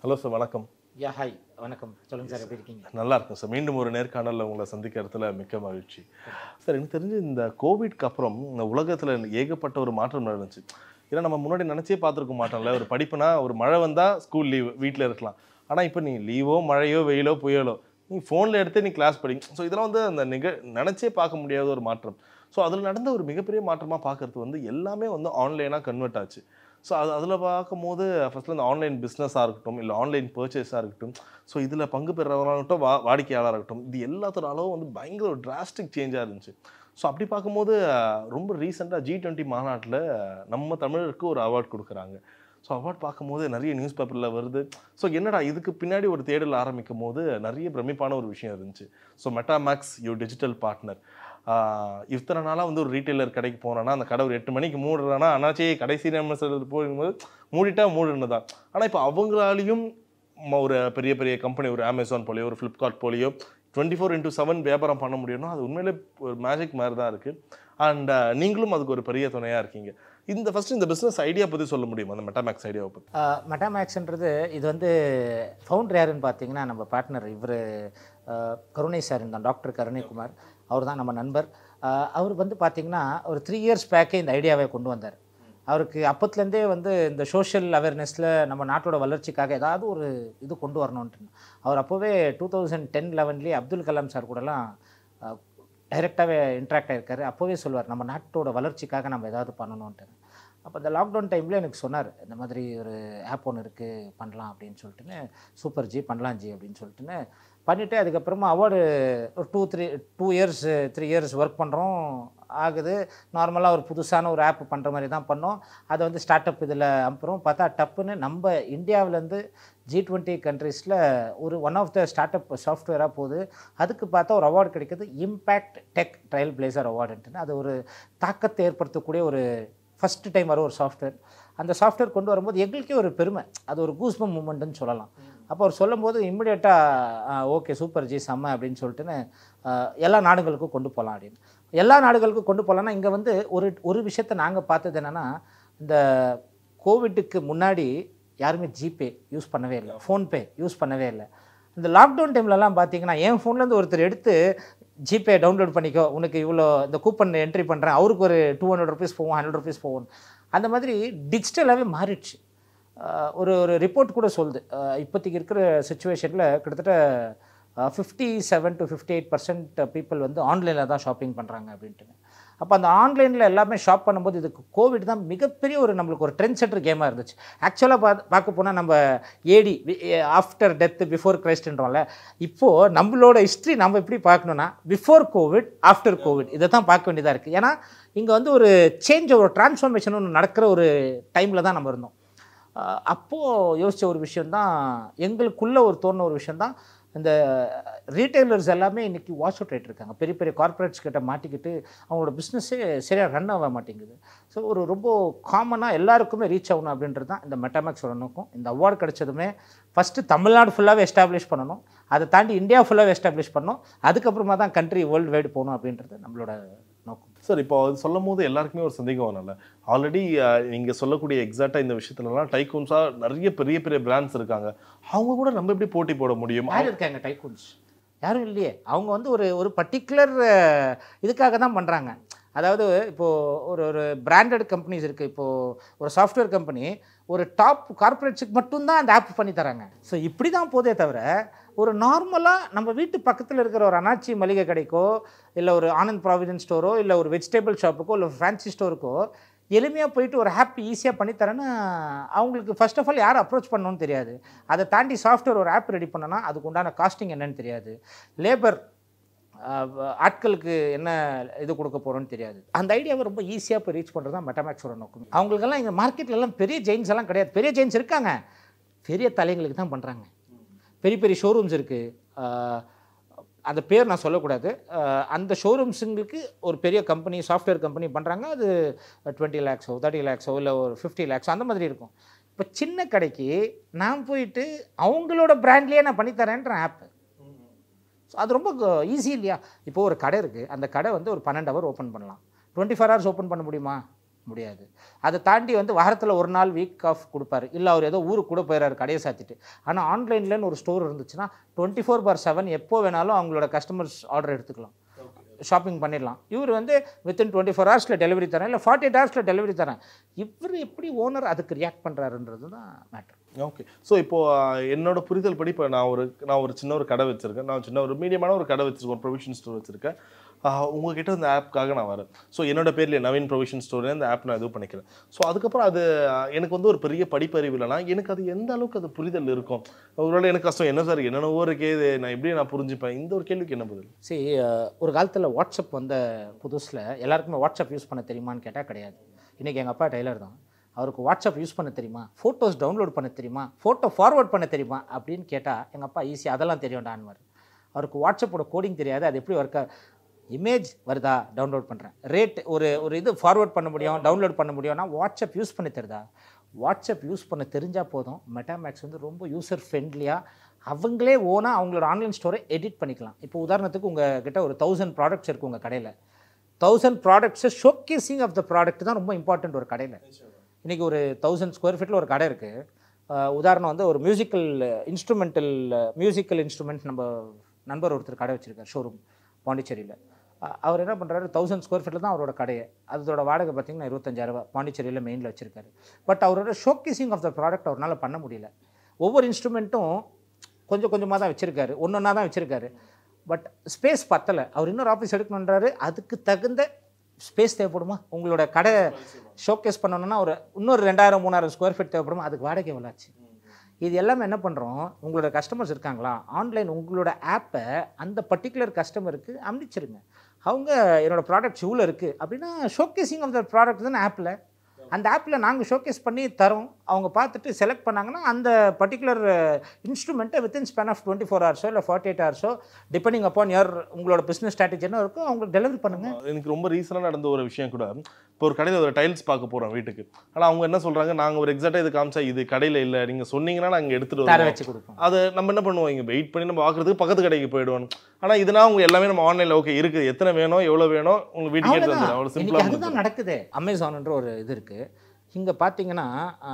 Hello sir வணக்கம் yeah hi வணக்கம் சொல்லுங்கள் சார் எப்படி இருக்கீங்க நல்லா இருக்கும் சார் மீண்டும் ஒரு நேர்காணலில் உங்களை சந்திக்கிறதுல மிக்க மகிழ்ச்சி சார் எனக்கு தெரிஞ்சு இந்த கோவிட்க்கு அப்புறம் இந்த உலகத்தில் ஏகப்பட்ட ஒரு மாற்றம் நடந்துச்சு ஏன்னா நம்ம முன்னாடி நினச்சே பார்த்துருக்க மாட்டோம்ல ஒரு படிப்புனா ஒரு மழை வந்தால் ஸ்கூல் லீவ் வீட்டில் இருக்கலாம் ஆனால் இப்போ நீ லீவோ மழையோ வெயிலோ புயலோ நீ ஃபோனில் எடுத்து நீ கிளாஸ் படி ஸோ இதெல்லாம் வந்து அந்த நிக நினச்சே பார்க்க முடியாத ஒரு மாற்றம் ஸோ அதில் நடந்த ஒரு மிகப்பெரிய மாற்றமாக பார்க்கறது வந்து எல்லாமே வந்து ஆன்லைனாக கன்வெர்ட் ஆச்சு ஸோ அது அதில் பார்க்கும்போது ஃபஸ்ட்டில் இந்த ஆன்லைன் பிஸ்னஸாக இருக்கட்டும் இல்லை ஆன்லைன் பர்ச்சேஸாக இருக்கட்டும் ஸோ இதில் பங்கு பெறவராகட்டும் வா வாடிக்கையாளராக இருக்கட்டும் இது எல்லாத்தோட அளவும் வந்து பயங்கர ஒரு டிராஸ்டிக் சேஞ்சாக இருந்துச்சு ஸோ அப்படி பார்க்கும்போது அஹ், ரொம்ப ரீசெண்டாக ஜி டுவெண்ட்டி மாநாட்டில் நம்ம தமிழருக்கு ஒரு அவார்ட் கொடுக்குறாங்க ஸோ அவார்ட் பார்க்கும்போது நிறைய நியூஸ் பேப்பரில் வருது ஸோ என்னடா இதுக்கு பின்னாடி ஒரு தேடல் ஆரம்பிக்கும் போது நிறைய பிரமிப்பான ஒரு விஷயம் இருந்துச்சு so Metamax you digital partner இத்தனை நாளாக வந்து ஒரு ரீட்டைலர் கடைக்கு போனோன்னா அந்த கடை ஒரு எட்டு மணிக்கு மூடுறானா அண்ணாச்சி கடைசி நேரம் போகும்போது மூடிட்டா மூடுன்னு தான் ஆனால் இப்போ அவங்களாலையும் ம- ஒரு பெரிய பெரிய கம்பெனி ஒரு அமேசான் போலியோ ஒரு ஃப்ளிப்கார்ட் போலியோ டுவெண்ட்டி ஃபோர் இன்டூ செவன் வியாபாரம் பண்ண முடியும்னா அது உண்மையிலே ஒரு மேஜிக் மாதிரி தான் இருக்குது அண்ட் நீங்களும் அதுக்கு ஒரு பெரிய துணையாக இருக்கீங்க இந்த ஃபர்ஸ்ட் இந்த பிஸ்னஸ் ஐடியா பற்றி சொல்ல முடியும் அந்த மெட்டாமேக்ஸ் ஐடியாவை பற்றி மெட்டாமேக்ஸ்ன்றது இது வந்து ஃபவுண்டர் யாருன்னு பார்த்தீங்கன்னா நம்ம பார்ட்னர் இவர் கருணை சார் தான் டாக்டர் கருணைக்குமார் அவர் தான் நம்ம நண்பர் அஹ், அவர் வந்து பார்த்தீங்கன்னா ஒரு த்ரீ இயர்ஸ் பேக்கே இந்த ஐடியாவை கொண்டு வந்தார் அவருக்கு அப்பத்துலேருந்தே வந்து இந்த சோஷியல் அவேர்னஸில் நம்ம நாட்டோட வளர்ச்சிக்காக ஏதாவது ஒரு இது கொண்டு வரணுன்ட்டு அவர் அப்போவே டூ தௌசண்ட் டென் லெவன்லேயே அப்துல் கலாம் சார் கூடலாம் டைரெக்டாகவே இன்ட்ராக்ட் ஆகிருக்காரு அப்போவே சொல்லுவார் நம்ம நாட்டோட வளர்ச்சிக்காக நம்ம ஏதாவது பண்ணணுன்ட்டு அப்போ இந்த லாக்டவுன் டைமில் எனக்கு சொன்னார் இந்த மாதிரி ஒரு ஆப் ஒன்று இருக்குது பண்ணலாம் அப்படின்னு சொல்லிட்டுன்னு சூப்பர் ஜி பண்ணலாம் ஜி அப்படின்னு சொல்லிட்டுன்னு பண்ணிவிட்டு அதுக்கப்புறமா அவார்டு ஒரு two three two years three years work பண்ணுறோம் ஆகுது நார்மலாக ஒரு புதுசான ஒரு ஆப் பண்ணுற மாதிரி தான் பண்ணோம் அதை வந்து ஸ்டார்ட் அப் இதில் அனுப்புகிறோம் பார்த்தா டப்புன்னு நம்ம இந்தியாவிலேருந்து ஜி டுவெண்ட்டி கண்ட்ரீஸில் ஒரு one of the startup சாஃப்ட்வேராக போகுது அதுக்கு பார்த்தா ஒரு அவார்டு கிடைக்குது இம்பேக்ட் டெக் ட்ரையல் பிளேசர் அவார்டுன்ட்டுன்னு அது ஒரு தாக்கத்தை ஏற்படுத்தக்கூடிய ஒரு ஃபஸ்ட்டு டைம் வர ஒரு சாஃப்ட்வேர் அந்த சாஃப்ட்வேர் கொண்டு வரும்போது எங்களுக்கே ஒரு பெருமை அது ஒரு கூஸ்பம் மூமெண்ட்டுன்னு சொல்லலாம் அப்போ அவர் சொல்லும்போது இம்மிடியேட்டாக ஓகே சூப்பர் ஜி செம்ம அப்படின்னு சொல்லிட்டுன்னு ஆஹ், எல்லா நாடுகளுக்கும் கொண்டு போகலாம் அப்படின்னு எல்லா நாடுகளுக்கும் கொண்டு போகலான்னா இங்கே வந்து ஒரு ஒரு விஷயத்தை நாங்கள் பார்த்தது என்னென்னா இந்த கோவிட்டுக்கு முன்னாடி யாருமே ஜிபே யூஸ் பண்ணவே இல்லை ஃபோன்பே யூஸ் பண்ணவே இல்லை இந்த லாக்டவுன் டைம்லலாம் பார்த்தீங்கன்னா என் ஃபோன்லேருந்து ஒருத்தர் எடுத்து ஜிபே டவுன்லோட் பண்ணிக்கோ உனக்கு இவ்வளோ இந்த கூப்பன் என்ட்ரி பண்ணுறேன் அவருக்கு ஒரு டூ ஹண்ட்ரட் ருபீஸ் போகும் ஹண்ட்ரட் ருபீஸ் போகும் அந்த மாதிரி டிஜிட்டலாகவே மாறிடுச்சு ஆஹ் ஒரு ஒரு ரிப்போர்ட் கூட சொல்லுது ஆஹ் இப்போதைக்கு இருக்கிற சுச்சுவேஷனில் கிட்டத்தட்ட fifty seven to fifty eight percent people வந்து ஆன்லைனில் தான் ஷாப்பிங் பண்ணுறாங்க அப்படின்ட்டு அப்போ அந்த ஆன்லைனில் எல்லாமே ஷாப் பண்ணும்போது இதுக்கு கோவிட் தான் மிகப்பெரிய ஒரு நம்மளுக்கு ஒரு ட்ரெண்ட் செட்டர் கேமாக இருந்துச்சு ஆக்சுவலாக பார்த்து பார்க்க போனால் நம்ம ஏடி ஆஃப்டர் டெத் பிஃபோர் கிரைஸ்ட்ன்றோம்ல இப்போது நம்மளோட ஹிஸ்ட்ரி நம்ம எப்படி பார்க்கணுன்னா பிஃபோர் கோவிட் ஆஃப்டர் கோவிட் இதை தான் பார்க்க வேண்டியதாக இருக்குது ஏன்னா இங்கே வந்து ஒரு சேஞ்ச் ஒரு டிரான்ஸ்ஃபார்மேஷன் ஒன்று நடக்கிற ஒரு டைமில் தான் நம்ம இருந்தோம் அஹ் அப்போது யோசித்த ஒரு விஷயந்தான் எங்களுக்குள்ள ஒரு தோணுன ஒரு விஷயந்தான் இந்த ரீட்டைலர்ஸ் எல்லாமே இன்றைக்கி வாஷ் அவுட் ஆகிட்டு இருக்காங்க பெரிய பெரிய கார்ப்பரேட்ஸ் கிட்ட மாட்டிக்கிட்டு அவங்களோட பிஸ்னஸே சரியாக ரன் ஆக மாட்டேங்குது ஸோ ஒரு ரொம்ப காமனாக எல்லாருக்குமே ரீச் ஆகணும் அப்படின்றது தான் இந்த மெட்டாமேக்ஸோட நோக்கம் இந்த அவார்டு கிடைச்சதுமே ஃபஸ்ட்டு தமிழ்நாடு ஃபுல்லாகவே எஸ்டாப்ளிஷ் பண்ணணும் அதை தாண்டி இந்தியா ஃபுல்லாகவே எஸ்டாப்ளிஷ் பண்ணணும் அதுக்கப்புறமா தான் கண்ட்ரி வேர்ல்டு வைடு போகணும் அப்படின்றது நம்மளோட நோக்கம் சார் இப்போ அது சொல்லும் போது எல்லாருக்குமே ஒரு சந்தேகம் வரல ஆல்ரெடி நீங்கள் சொல்லக்கூடிய எக்ஸாக்டாக இந்த விஷயத்துலலாம் டைகூன்ஸாக நிறைய பெரிய பெரிய பிராண்ட்ஸ் இருக்காங்க அவங்க கூட நம்ம எப்படி போட்டி போட முடியும் யார் இருக்காங்க டைகூன்ஸ் யாரும் இல்லையே அவங்க வந்து ஒரு ஒரு பர்டிகுலர் இதுக்காக தான் பண்ணுறாங்க அதாவது இப்போது ஒரு ஒரு பிராண்டட் கம்பெனிஸ் இருக்குது இப்போது ஒரு சாஃப்ட்வேர் கம்பெனி ஒரு டாப் கார்ப்பரேட்ஸுக்கு மட்டும்தான் அந்த ஆப் பண்ணி தராங்க ஸோ இப்படி தான் போதே தவிர ஒரு நார்மலாக நம்ம வீட்டு பக்கத்தில் இருக்கிற ஒரு அனாச்சி மளிகை கடைக்கோ இல்லை ஒரு ஆனந்த் ப்ராவிடன்ஸ் ஸ்டோரோ இல்லை ஒரு வெஜிடபிள் ஷாப்புக்கோ இல்லை ஃபேன்சி ஸ்டோருக்கோ எளிமையாக போயிட்டு ஒரு ஆப் ஈஸியாக பண்ணித்தரேன்னா அவங்களுக்கு ஃபர்ஸ்ட் ஆஃப் ஆல் யார் அப்ரோச் பண்ணணும்னு தெரியாது அதை தாண்டி சாஃப்ட்வேர் ஒரு ஆப் ரெடி பண்ணனா அதுக்கு உண்டான காஸ்டிங் என்னன்னு தெரியாது லேபர் ஆட்களுக்கு என்ன இது கொடுக்க போகிறோன்னு தெரியாது அந்த ஐடியாவை ரொம்ப ஈஸியாக போய் ரீச் பண்ணுறது தான் மெட்டாமேக்ஸோட நோக்கம் அவங்களுக்கெல்லாம் இங்கே மார்க்கெட்ல எல்லாம் பெரிய ஜெயின்ஸ் எல்லாம் கிடையாது பெரிய ஜெயின்ஸ் இருக்காங்க பெரிய தலைங்களுக்கு தான் பண்ணுறாங்க பெரிய பெரிய ஷோரூம்ஸ் இருக்குது அந்த பேர் நான் சொல்லக்கூடாது அஹ் அந்த ஷோரூம்ஸுங்களுக்கு ஒரு பெரிய கம்பெனி சாஃப்ட்வேர் கம்பெனி பண்ணுறாங்க அது டுவெண்ட்டி லேக்ஸோ தேர்ட்டி லேக்ஸோ இல்லை ஒரு ஃபிஃப்டி லேக்ஸோ அந்த மாதிரி இருக்கும் இப்போ சின்ன கடைக்கு நான் போயிட்டு அவங்களோட பிராண்ட்லேயே நான் பண்ணித்தரேன்ற ஆப்பு ஸோ அது ரொம்ப ஈஸி இல்லையா இப்போ ஒரு கடை இருக்குது அந்த கடை வந்து ஒரு பன்னெண்டு ஹவர் ஓப்பன் பண்ணலாம் டுவெண்ட்டி ஃபோர் ஹவர்ஸ் ஓப்பன் பண்ண முடியுமா முடியாது அதை தாண்டி வந்து வாரத்தில் ஒரு நாள் வீக் ஆஃப் கொடுப்பாரு இல்லை அவர் ஏதோ ஊருக்கு கூட போயிடறாரு கடையை சாத்திட்டு ஆனால் ஆன்லைன்லன்னு ஒரு ஸ்டோர் இருந்துச்சுன்னா டுவெண்ட்டி ஃபோர் பார் செவன் எப்போ வேணாலும் அவங்களோட கஸ்டமர்ஸ் ஆர்டர் எடுத்துக்கலாம் ஷாப்பிங் பண்ணிடலாம் இவர் வந்து வித்தின் டுவெண்ட்டி ஃபோர் ஹவர்ஸில் டெலிவரி தரேன் இல்லை ஃபார்ட்டி எயிட் ஹவர்ஸில் டெலிவரி தரேன் இவர் எப்படி ஓனர் அதுக்கு ரியாக்ட் பண்ணுறாருன்றது தான் மேட்ரு ஓகே ஸோ இப்போ ஆஹ், என்னோட புரிதல் படி இப்போ நான் ஒரு நான் ஒரு சின்ன ஒரு கடை வச்சிருக்கேன் நான் சின்ன ஒரு மீடியமான ஒரு கடை வச்சிருக்கேன் ஒரு ப்ரொவிஷன் ஸ்டோர் வச்சிருக்கேன் ஆஹ், உங்ககிட்ட இந்த ஆப்க்காக நான் வரேன் ஸோ என்னோட பேர்ல நவீன் ப்ரொவிஷன் ஸ்டோர் இந்த ஆப் நான் இது பண்ணிக்கிறேன் ஸோ அதுக்கப்புறம் அது ஆஹ், எனக்கு வந்து ஒரு பெரிய படிப்பறிவு இல்லைனா எனக்கு அது எந்த அளவுக்கு அது புரிதல் இருக்கும் ஒருவேளை எனக்கு கஷ்டம் என்ன சார் என்னென்னவோ இருக்கே இது நான் எப்படி நான் புரிஞ்சுப்பேன் இந்த ஒரு கேள்விக்கு என்ன பதில் சரி அஹ், ஒரு காலத்தில் வாட்ஸ்அப் வந்த புதுசில் எல்லாருக்குமே வாட்ஸ்அப் யூஸ் பண்ண தெரியுமான்னு கேட்டால் கிடையாது இன்றைக்கி எங்கள் அப்பா டெய்லர் தான் அவருக்கு வாட்ஸ்அப் யூஸ் பண்ண தெரியுமா ஃபோட்டோஸ் டவுன்லோட் பண்ண தெரியுமா ஃபோட்டோ ஃபார்வர்ட் பண்ண தெரியுமா அப்படின்னு கேட்டால் எங்கள் அப்பா ஈஸி அதெல்லாம் தெரியும்டான்வார் அவருக்கு வாட்ஸ்அப்போட கோடிங் தெரியாது அது எப்படி ஒர்க் இமேஜ் வருதா டவுன்லோட் பண்ணுறேன் ரேட் ஒரு ஒரு இது ஃபார்வர்ட் பண்ண முடியும் டவுன்லோட் பண்ண முடியும்னா வாட்ஸ்அப் யூஸ் பண்ண தெரியுதா வாட்ஸ்அப் யூஸ் பண்ண தெரிஞ்சால் போதும் மெட்டாமேக்ஸ் வந்து ரொம்ப யூசர் ஃப்ரெண்ட்லியாக அவங்களே ஓனாக அவங்களோட ஆன்லைன் ஸ்டோரை எடிட் பண்ணிக்கலாம் இப்போ உதாரணத்துக்கு உங்கள் கிட்ட ஒரு தௌசண்ட் ப்ராடக்ட்ஸ் இருக்குது உங்கள் கடையில் தௌசண்ட் ப்ராடக்ட்ஸை ஷோக்கேசிங் ஆஃப் த ப்ராடக்ட் தான் ரொம்ப இம்பார்ட்டண்ட் ஒரு கடையில் இன்றைக்கி ஒரு தௌசண்ட் ஸ்கொயர் ஃபீட்டில் ஒரு கடை இருக்குது உதாரணம் வந்து ஒரு மியூசிக்கல் இன்ஸ்ட்ருமெண்டல் மியூசிக்கல் இன்ஸ்ட்ருமெண்ட் நம்ம நண்பர் ஒருத்தர் கடை வச்சுருக்கார் ஷோரூம் பாண்டிச்சேரியில் அவர் என்ன பண்ணுறாரு தௌசண்ட் ஸ்கொயர் ஃபீட்டில் தான் அவரோட கடையை அதோட வாடகை பார்த்தீங்கன்னா இருபத்தஞ்சாயிரரூபா பாண்டிச்சேரியில் மெயினில் வச்சுருக்காரு பட் அவரோட ஷோக்கேசிங் ஆஃப் த ப்ராடக்ட் அவரால் பண்ண முடியல ஒவ்வொரு இன்ஸ்ட்ருமெண்ட்டும் கொஞ்சம் கொஞ்சமாக தான் வச்சுருக்காரு ஒன்று ஒன்றா தான் வச்சுருக்காரு பட் ஸ்பேஸ் பத்தலை அவர் இன்னொரு ஆஃபீஸ் எடுக்கணுன்றாரு அதுக்கு தகுந்த ஸ்பேஸ் தேவைப்படுமா உங்களோட கடை ஷோகேஸ் பண்ணணும்னா ஒரு இன்னொரு ரெண்டாயிரம் மூணாயிரம் ஸ்கொயர் ஃபீட் தேவைப்படுமா அதுக்கு வாடகை எவ்வளோ ஆச்சு இது எல்லாமே என்ன பண்ணுறோம் உங்களோட கஸ்டமர்ஸ் இருக்காங்களா ஆன்லைன் உங்களோட ஆப்பை அந்த பர்டிகுலர் கஸ்டமருக்கு அனுப்பிச்சிருங்க அவங்க என்னோட ப்ராடக்ட் இவ்வளோ இருக்குது அப்படின்னா ஷோகேசிங் ஆஃப் த ப்ராடக்ட் தானே ஆப்பில் அந்த ஆப்பில் நாங்கள் ஷோகேஸ் பண்ணி தரோம் அவங்க பார்த்துட்டு செலக்ட் பண்ணாங்கன்னா அந்த பர்டிகுலர் இன்ஸ்ட்ருமெண்ட்டை within span of twenty four ஹவர்ஸோ இல்லை ஃபார்ட்டி எயிட் ஹவர்ஸோ டிபெண்டிங் அப்பான் யர் உங்களோட பிஸ்னஸ் ஸ்ட்ராட்டஜி என்ன இருக்கோ அவங்களுக்கு டெலிவரி பண்ணுங்கள் எனக்கு ரொம்ப ரீசனாக நடந்த ஒரு விஷயம் கூட இப்போ ஒரு கடையில் ஒரு டைல்ஸ் பார்க்க போகிறோம் வீட்டுக்கு ஆனால் அவங்க என்ன சொல்கிறாங்க நாங்கள் ஒரு எக்ஸாக்டாக இது காமிச்சா இது கடையில் இல்லை நீங்கள் சொன்னீங்கன்னா நாங்கள் எடுத்துகிட்டு தர வரோம் வச்சு கொடுப்போம் அதை நம்ம என்ன பண்ணுவோம் இங்கே வெயிட் பண்ணி நம்ம பார்க்குறதுக்கு பக்கத்து கடைக்கு போயிடுவோம் ஆனால் இதனா அவங்க எல்லாமே நம்ம ஆன்லைனில் ஓகே இருக்குது எத்தனை வேணும் எவ்வளோ வேணும் உங்களுக்கு வீட்டுக்கு எடுத்து வந்துடும் அவ்வளோ இன்னைக்கு சிம்பிளாக அதுதான் நடக்குது அமேசான்ன்ற ஒரு இது இருக்குது இங்கே பார்த்தீங்கன்னா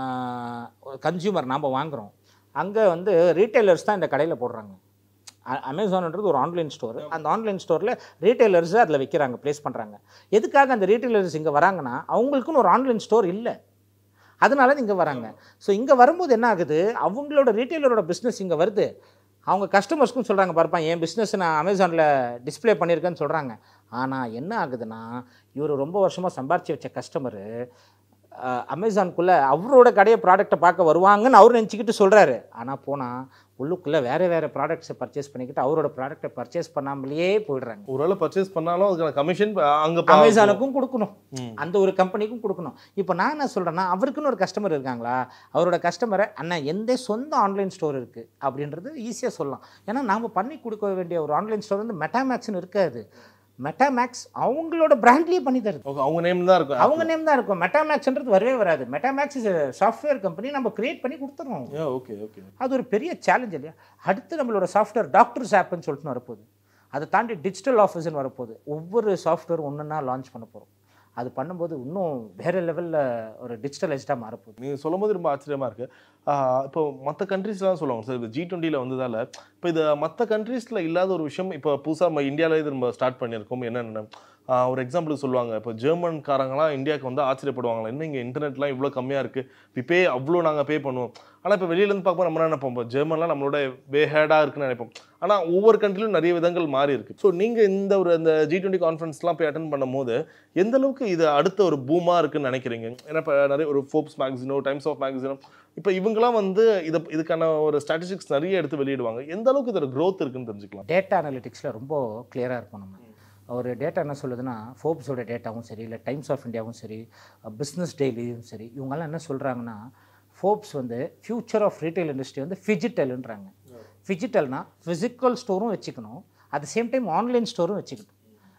கன்சியூமர் நாம் வாங்குகிறோம் அங்கே வந்து ரீட்டைலர்ஸ் தான் இந்த கடையில் போடுறாங்க அ- அமேசான்ன்றது ஒரு ஆன்லைன் ஸ்டோர் அந்த ஆன்லைன் ஸ்டோரில் ரீட்டைலர்ஸ் அதில் விற்கிறாங்க ப்ளேஸ் பண்ணுறாங்க எதுக்காக அந்த ரீட்டைலர்ஸ் இங்கே வராங்கன்னா அவங்களுக்குன்னு ஒரு ஆன்லைன் ஸ்டோர் இல்லை அதனால இங்கே வராங்க ஸோ இங்கே வரும்போது என்ன ஆகுது அவங்களோட ரீட்டைலரோட பிஸ்னஸ் இங்கே வருது அவங்க கஸ்டமர்ஸ்க்கும் சொல்கிறாங்க பாருப்பா என் பிஸ்னஸ் நான் அமேசானில் டிஸ்ப்ளே பண்ணியிருக்கேன்னு சொல்கிறாங்க ஆனால் என்ன ஆகுதுன்னா இவர் ரொம்ப வருஷமாக சம்பாரிச்சு வச்ச கஸ்டமரு அமேசானுக்குள்ளே அவரோட கடையை ப்ராடக்ட்டை பார்க்க வருவாங்கன்னு அவர் நினச்சிக்கிட்டு சொல்கிறாரு ஆனால் போனால் உள்ளுக்குள்ளே வேறு வேறு ப்ராடக்ட்ஸை பர்ச்சேஸ் பண்ணிக்கிட்டு அவரோட ப்ராடக்ட்டை பர்ச்சேஸ் பண்ணாமலேயே போயிடுறாங்க ஒருவேளை பர்ச்சேஸ் பண்ணாலும் அதுக்கான கமிஷன் அங்கே அமேசானுக்கும் கொடுக்கணும் ம். அந்த ஒரு கம்பெனிக்கும் கொடுக்கணும் இப்போ நான் என்ன சொல்கிறேன்னா அவருக்குன்னு ஒரு கஸ்டமர் இருக்காங்களா அவரோட கஸ்டமரை அண்ணா எந்த சொந்த ஆன்லைன் ஸ்டோர் இருக்குது அப்படின்றது ஈஸியாக சொல்லலாம் ஏன்னா நாம் பண்ணி கொடுக்க வேண்டிய ஒரு ஆன்லைன் ஸ்டோர் வந்து மெட்டாமேக்ஸ்னு இருக்காது மெட்டாமேக்ஸ் அவங்களோட பிராண்ட்லேயே பண்ணி தருது ஓகே அவங்க நேம் தான் இருக்கும் அவங்க நேம் தான் இருக்கும் மெட்டாமேக்ஸ்ன்றது வரவே வராது மெட்டாமேக்ஸ் இஸ் சாஃப்ட்வேர் கம்பெனி நம்ம கிரியேட் பண்ணி கொடுத்துருவோம் ஓகே ஓகே அது ஒரு பெரிய சேலஞ்ச் இல்லையா அடுத்து நம்மளோட சாஃப்ட்வேர் டாக்டர்ஸ் ஆப்னு சொல்லிட்டு வரப்போகுது அதை தாண்டி டிஜிட்டல் ஆஃபீஸ்னு வரப்போகுது ஒவ்வொரு சாஃப்ட்வேர் ஒன்றுன்னா லான்ச் பண்ண போகிறோம் அது பண்ணும்போது இன்னும் வேறு லெவலில் ஒரு டிஜிட்டலைஸ்டாக மாறப்போகுது நீங்கள் சொல்லும்போது ரொம்ப ஆச்சரியமா இருக்கு ஆஹ் இப்போ மற்ற கண்ட்ரீஸ்லாம் சொல்லுவாங்க சார் இப்போ ஜி டுவெண்ட்டியில் வந்ததால இப்போ இது மற்ற கண்ட்ரீஸில் இல்லாத ஒரு விஷயம் இப்போ புதுசாக நம்ம இந்தியாவில் இது நம்ம ஸ்டார்ட் பண்ணியிருக்கோம் என்னென்ன ஆஹ் ஒரு எக்ஸாம்பிளுக்கு சொல்லுவாங்க இப்போ ஜெர்மன்காரங்களாம் இந்தியாவுக்கு வந்து ஆச்சரியப்படுவாங்களா என்ன இங்கே இன்டர்நெட்லாம் இவ்வளோ கம்மியாக இருக்குது வி பே அவ்வளோ நாங்கள் பே பண்ணுவோம் ஆனால் இப்போ வெளியிலேருந்து பார்க்கும்போது நம்ம என்ன நினைப்போம் இப்போ ஜெர்மன்லாம் நம்மளோட வேஹேடாக இருக்குன்னு நினைப்போம் ஆனால் ஒவ்வொரு கண்ட்ரிலும் நிறைய விதங்கள் மாறி இருக்கு ஸோ நீங்கள் இந்த ஒரு அந்த ஜி டுவெண்ட்டி கான்ஃபரன்ஸ்லாம் போய் அட்டன் பண்ணும்போது எந்த அளவுக்கு இது அடுத்த ஒரு பூமா இருக்குன்னு நினைக்கிறீங்க ஏன்னா இப்போ நிறைய ஒரு ஃபோர்ப்ஸ் மேக்சினோ டைம்ஸ் ஆஃப் மேக்சினோ இப்போ இவங்கெல்லாம் வந்து இதை இதுக்கான ஒரு ஸ்டாட்டிஸ்டிக்ஸ் நிறைய எடுத்து வெளியிடுவாங்க எந்த அளவுக்கு இதோட growth இருக்குன்னு தெரிஞ்சுக்கலாம் டேட்டா அனலிட்டிக்ஸில் ரொம்ப கிளியராக இருக்கும் நம்ம ஒரு டேட்டா என்ன சொல்லுதுன்னா ஃபோர்ப்ஸோட டேட்டாவும் சரி இல்லை டைம்ஸ் ஆஃப் இந்தியாவும் சரி பிஸ்னஸ் டெய்லியும் சரி இவங்கெல்லாம் என்ன சொல்கிறாங்கன்னா ஃபோர்ப்ஸ் வந்து ஃபியூச்சர் ஆஃப் ரீட்டைல் இண்டஸ்ட்ரி வந்து ஃபிஜிட்டல்ன்றாங்க ஃபிஜிட்டல்னா ஃபிசிக்கல் ஸ்டோரும் வச்சுக்கணும் அட் சேம் டைம் ஆன்லைன் ஸ்டோரும் வச்சுக்கணும்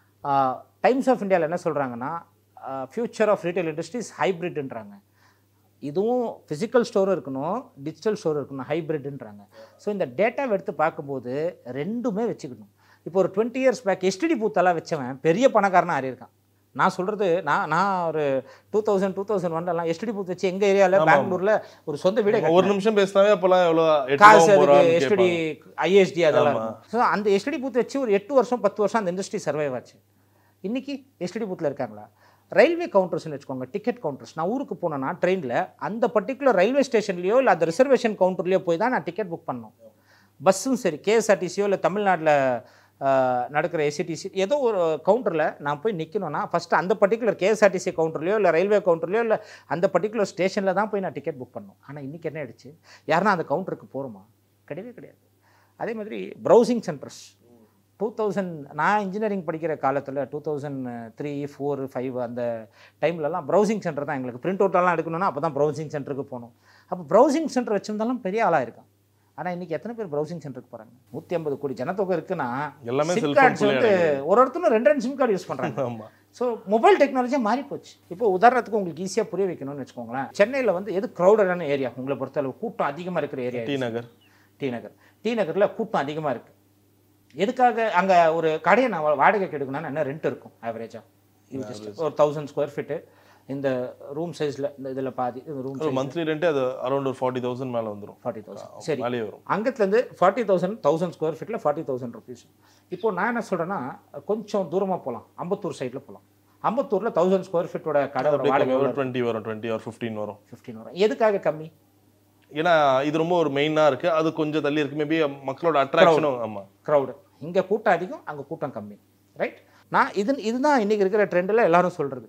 டைம்ஸ் ஆஃப் இந்தியாவில் என்ன சொல்கிறாங்கன்னா ஃபியூச்சர் ஆஃப் ரீட்டைல் இண்டஸ்ட்ரீஸ் ஹைப்ரிட்ன்றாங்க இதுவும் ஃபிசிக்கல் ஸ்டோரும் இருக்கணும் டிஜிட்டல் ஸ்டோர் இருக்கணும் ஹைப்ரிட்ன்றாங்க ஸோ இந்த டேட்டாவை எடுத்து பார்க்கும்போது ரெண்டுமே வச்சுக்கணும் இப்போ ஒரு டுவெண்ட்டி இயர்ஸ் பேக் எஸ்டிடி பூத்தெல்லாம் வச்சவன் பெரிய பணக்காரனா ஆறி இருக்கான் நான் சொல்கிறது நான் நான் ஒரு டூ தௌசண்ட் டூ தௌசண்ட் ஒன்லலாம் எஸ்டிடி பூத் வச்சு எங்கள் ஏரியாவில் பெங்களூரில் ஒரு சொந்த வீடே ஒரு நிமிஷம் பேசினாவே அப்பெல்லாம் எவ்வளோ எட்டு காசு ரூபா, ஒன்பது ரூபான்னு அதுக்கு எஸ்டிடி கேட்பாங்க. ஐஎஸ்டி அதெல்லாம் ஸோ அந்த எஸ்டிடி பூத் வச்சு ஒரு எட்டு வருஷம் பத்து வருஷம் அந்த இண்டஸ்ட்ரி சர்வைவ் ஆச்சு இன்னைக்கு எஸ்டிடி பூத்தில் இருக்காங்களா ரயில்வே கவுண்டர்ஸ்னு வச்சுக்கோங்க டிக்கெட் கவுண்டர்ஸ் நான் ஊருக்கு போனேன்னா ட்ரெயினில் அந்த பர்டிகுலர் ரயில்வே ஸ்டேஷன்லையோ இல்லை அந்த ரிசர்வேஷன் கவுண்டர்லையோ போய் தான் நான் டிக்கெட் புக் பண்ணணும் பஸ்ஸும் சரி கேஎஸ்ஆர்டிசியோ இல்லை தமிழ்நாட்டில் நடக்கிற எஸ்சிடிசி ஏதோ ஒரு கவுண்டரில் நான் போய் நிற்கணும்னா ஃபஸ்ட்டு அந்த பர்டிகுலர் கேஎஸ்ஆர்டிசி கவுண்டர்லையோ இல்லை ரயில்வே கவுண்டர்லையோ இல்லை அந்த பர்டிகுலர் ஸ்டேஷனில் தான் போய் நான் டிக்கெட் புக் பண்ணணும் ஆனால் இன்றைக்கி என்ன ஆயிடுச்சு யாருன்னா அந்த கவுண்டருக்கு போகிறோமா கிடையவே கிடையாது அதே மாதிரி ப்ரௌசிங் சென்டர்ஸ் டூ தௌசண்ட் நான் இன்ஜினியரிங் படிக்கிற காலத்தில் two thousand three four five அந்த டைம்லலாம் ப்ரௌசிங் சென்டர் தான் எங்களுக்கு பிரிண்ட் அவுட்டெல்லாம் எடுக்கணும்னா அப்போ தான் ப்ரௌசிங் சென்டருக்கு போகணும் அப்போ ப்ரௌசிங் சென்டர் வச்சிருந்தாலும் பெரிய ஆளாக இருக்கான் ஆனால் இன்றைக்கி எத்தனை பேர் ப்ரௌசிங் சென்டருக்கு போகிறாங்க நூற்றி ஐம்பது கோடி ஜனத்தொகை இருக்குன்னா எல்லாமே சிம் செல்போன் கார்ட்ஸ் வந்து ஒரு ஒருத்தரும் ரெண்டு ரெண்டு சிம் கார்டு யூஸ் பண்ணுறாங்க ஆமா ஸோ மொபைல் டெக்னாலஜியாக மாறி போச்சு இப்போ உதாரணத்துக்கு உங்களுக்கு ஈஸியாக புரிய வைக்கணும்னு வச்சுக்கோங்களேன் சென்னையில் வந்து எது க்ரௌடடான ஏரியா உங்களை பொறுத்தளவு கூட்டம் அதிகமாக இருக்கிற area T Nagar T Nagar T நகரில் கூட்டம் அதிகமாக இருக்குது எதுக்காக அங்கே ஒரு கடையை நான் வா- வாடகைக்கு எடுக்கணும்னா என்ன ரெண்ட் இருக்கும் ஆவரேஜாக இது ஜஸ்ட் ஒரு தௌசண்ட் ஸ்கொயர் ஃபீட்டு இந்த ரூம் சைஸில் இந்த இதில் பாதி இந்த ரூம் ஒரு மந்த்லி ரெண்ட் அது அரௌண்ட் ஒரு ஃபார்ட்டி தௌசண்ட் மேலே வந்துரும் ஃபார்ட்டி தௌசண்ட் சரி மேலேயே வரும் அங்கத்துலேருந்து ஃபார்ட்டி தௌசண்ட் தௌசண்ட் ஸ்கொயர் ஃபீட்டில் ஃபார்ட்டி தௌசண்ட் ருபீஸ் இப்போ நான் என்ன சொல்கிறேன்னா கொஞ்சம் தூரமாக போகலாம் அம்பத்தூர் சைடில் போகலாம் அம்பத்தூரில் தௌசண்ட் ஸ்கொயர் ஃபீட்டோட கடை வாடகை ஒரு டுவெண்ட்டி வரும் டுவெண்ட்டி ஒரு ஃபிஃப்டீன் வரும் ஃபிஃப்டின் வரும் எதுக்காக கம்மி ஏன்னா இது ரொம்ப ஒரு மெயினா இருக்கு அது கொஞ்சம் தள்ளி இருக்கு மேபி மக்களோட அட்ராக்ஷனும் ஆமா க்ரௌடு இங்கே கூட்டம் அதிகம் அங்கே கூட்டம் கம்மி ரைட் நான் இது இதுதான் இன்றைக்கி இருக்கிற ட்ரெண்டில் எல்லாரும் சொல்கிறது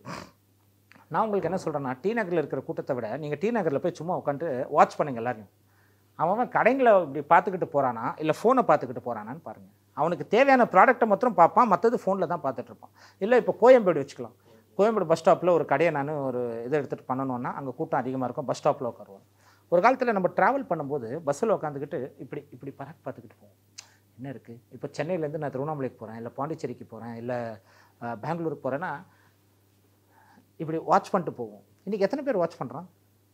நான் உங்களுக்கு என்ன சொல்கிறேன்னா டி நகரில் இருக்கிற கூட்டத்தை விட நீங்கள் டி நகரில் போய் சும்மா உட்காந்து வாட்ச் பண்ணுங்க எல்லாரையும் அவன் அவன் கடைங்களை இப்படி பார்த்துக்கிட்டு போகிறானா இல்லை ஃபோனை பார்த்துக்கிட்டு போகிறானான்னு பாருங்கள் அவனுக்கு தேவையான ப்ராடக்ட்டை மாத்திரம் பார்ப்பான் மற்றது ஃபோனில் தான் பார்த்துட்டு இருப்பான் இல்லை இப்போ கோயம்பேடு வச்சுக்கலாம் கோயம்பேடு பஸ் ஸ்டாப்பில் ஒரு கடையை நான் ஒரு இதை எடுத்துகிட்டு பண்ணணும்னா அங்கே கூட்டம் அதிகமாக இருக்கும் பஸ் ஸ்டாப்பில் உட்காருவோம் ஒரு காலத்தில் நம்ம ட்ராவல் பண்ணும்போது பஸ்ஸில் உட்காந்துக்கிட்டு இப்படி இப்படி பராக் பார்த்துக்கிட்டு போவோம் என்ன இருக்குது இப்போ சென்னையிலேருந்து நான் திருவண்ணாமலைக்கு போகிறேன் இல்லை பாண்டிச்சேரிக்கு போகிறேன் இல்லை அஹ், பெங்களூருக்கு போகிறேன்னா இப்படி வாட்ச் பண்ணிட்டு போவோம் இன்றைக்கி எத்தனை பேர் வாட்ச் பண்ணுறான்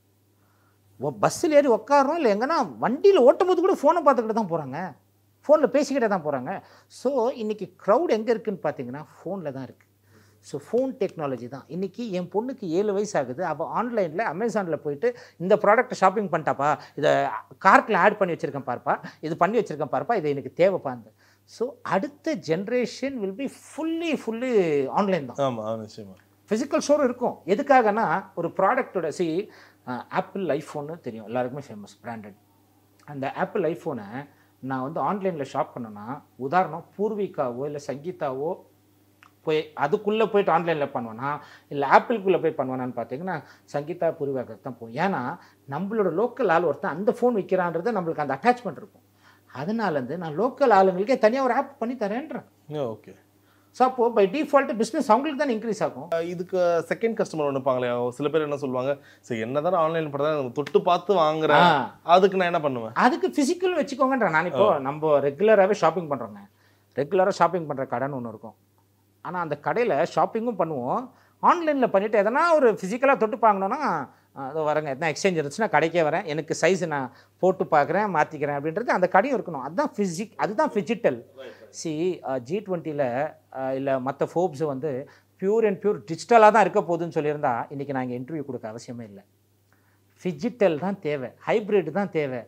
பஸ்ஸில் ஏறி உட்காரோம் இல்லை எங்கன்னா வண்டியில் ஓட்டும்போது கூட ஃபோனை பார்த்துக்கிட்டு தான் போகிறாங்க ஃபோனில் பேசிக்கிட்டே தான் போகிறாங்க ஸோ இன்றைக்கி க்ரௌட் எங்கே இருக்குன்னு பார்த்தீங்கன்னா ஃபோனில் தான் இருக்குது ஸோ ஃபோன் டெக்னாலஜி தான் இன்றைக்கி என் பொண்ணுக்கு ஏழு வயசு ஆகுது அவள் ஆன்லைனில் அமேசானில் போயிட்டு இந்த ப்ராடக்ட் ஷாப்பிங் பண்ணிட்டாப்பா இதை கார்ட்டில் ஆட் பண்ணி வச்சுருக்கேன் பார்ப்பா இது பண்ணி வச்சுருக்கேன் பார்ப்பா இது எனக்கு தேவைப்பாந்து ஸோ அடுத்த generation will be fully fully online தான் ஆமா நிச்சயமா ஃபிசிக்கல் ஸ்டோர் இருக்கும் எதுக்காகனா ஒரு ப்ராடக்ட்டோட சி ஆப்பிள் ஐஃபோன்னு தெரியும் எல்லாருக்குமே ஃபேமஸ் பிராண்டட் அந்த ஆப்பிள் ஐஃபோனை நான் வந்து ஆன்லைனில் ஷாப் பண்ணேன்னா உதாரணம் பூர்விகாவோ இல்லை சங்கீதாவோ போய் அதுக்குள்ளே போயிட்டு ஆன்லைனில் பண்ணுவேனா இல்லை ஆப்பிள்குள்ளே போய் பண்ணுவேனான்னு பார்த்தீங்கன்னா சங்கீதா பூர்விகாக்கு தான் போகும் ஏன்னா நம்மளோட லோக்கல் ஆள் ஒருத்தன் அந்த ஃபோன் விற்கிறான்றது நம்மளுக்கு அந்த அட்டாச்மெண்ட் இருக்கும் அதனாலேருந்து நான் லோக்கல் ஆளுங்களுக்கே தனியாக ஒரு ஆப் பண்ணி தரேன்றேன் ஓகே ஸோ அப்போது பை டிஃபால்ட் பிஸ்னஸ் அவங்களுக்கு தான் இன்க்ரீஸ் ஆகும் இதுக்கு செகண்ட் கஸ்டமர் ஒன்று இருப்பாங்களே சில பேர் என்ன சொல்லுவாங்க சரி என்னதான் ஆன்லைன் பண்றதா தொட்டு பார்த்து வாங்குறேன் ஆ அதுக்கு நான் என்ன பண்ணுவேன் அதுக்கு ஃபிசிக்கல் வச்சுக்கோங்கன்ற நான் இப்போ நம்ம ரெகுலராகவே ஷாப்பிங் பண்ணுறோங்க ரெகுலராக ஷாப்பிங் பண்ணுற கடைன்னு ஒன்று இருக்கும் ஆனால் அந்த கடையில் ஷாப்பிங்கும் பண்ணுவோம் ஆன்லைனில் பண்ணிவிட்டு எதனா ஒரு ஃபிசிக்கலாக தொட்டு பார்க்கணுன்னா அதோ வரேங்க எதனா எக்ஸ்சேஞ்ச் இருந்துச்சுன்னா கடைக்கே வரேன் எனக்கு சைஸ் நான் போட்டு பார்க்குறேன் மாற்றிக்கிறேன் அப்படின்றது அந்த கடையும் இருக்கணும் அதுதான் ஃபிசிக் அதுதான் ஃபிஜிட்டல் சி ஜி டுவெண்ட்டியில் இல்லை மற்ற ஃபோப்ஸ் வந்து பியூர் அண்ட் பியூர் டிஜிட்டலாக தான் இருக்க போகுதுன்னு சொல்லியிருந்தா இன்றைக்கி நான் இங்கே இன்டர்வியூ கொடுக்க அவசியமே இல்லை ஃபிஜிட்டல் தான் தேவை ஹைப்ரிட் தான் தேவை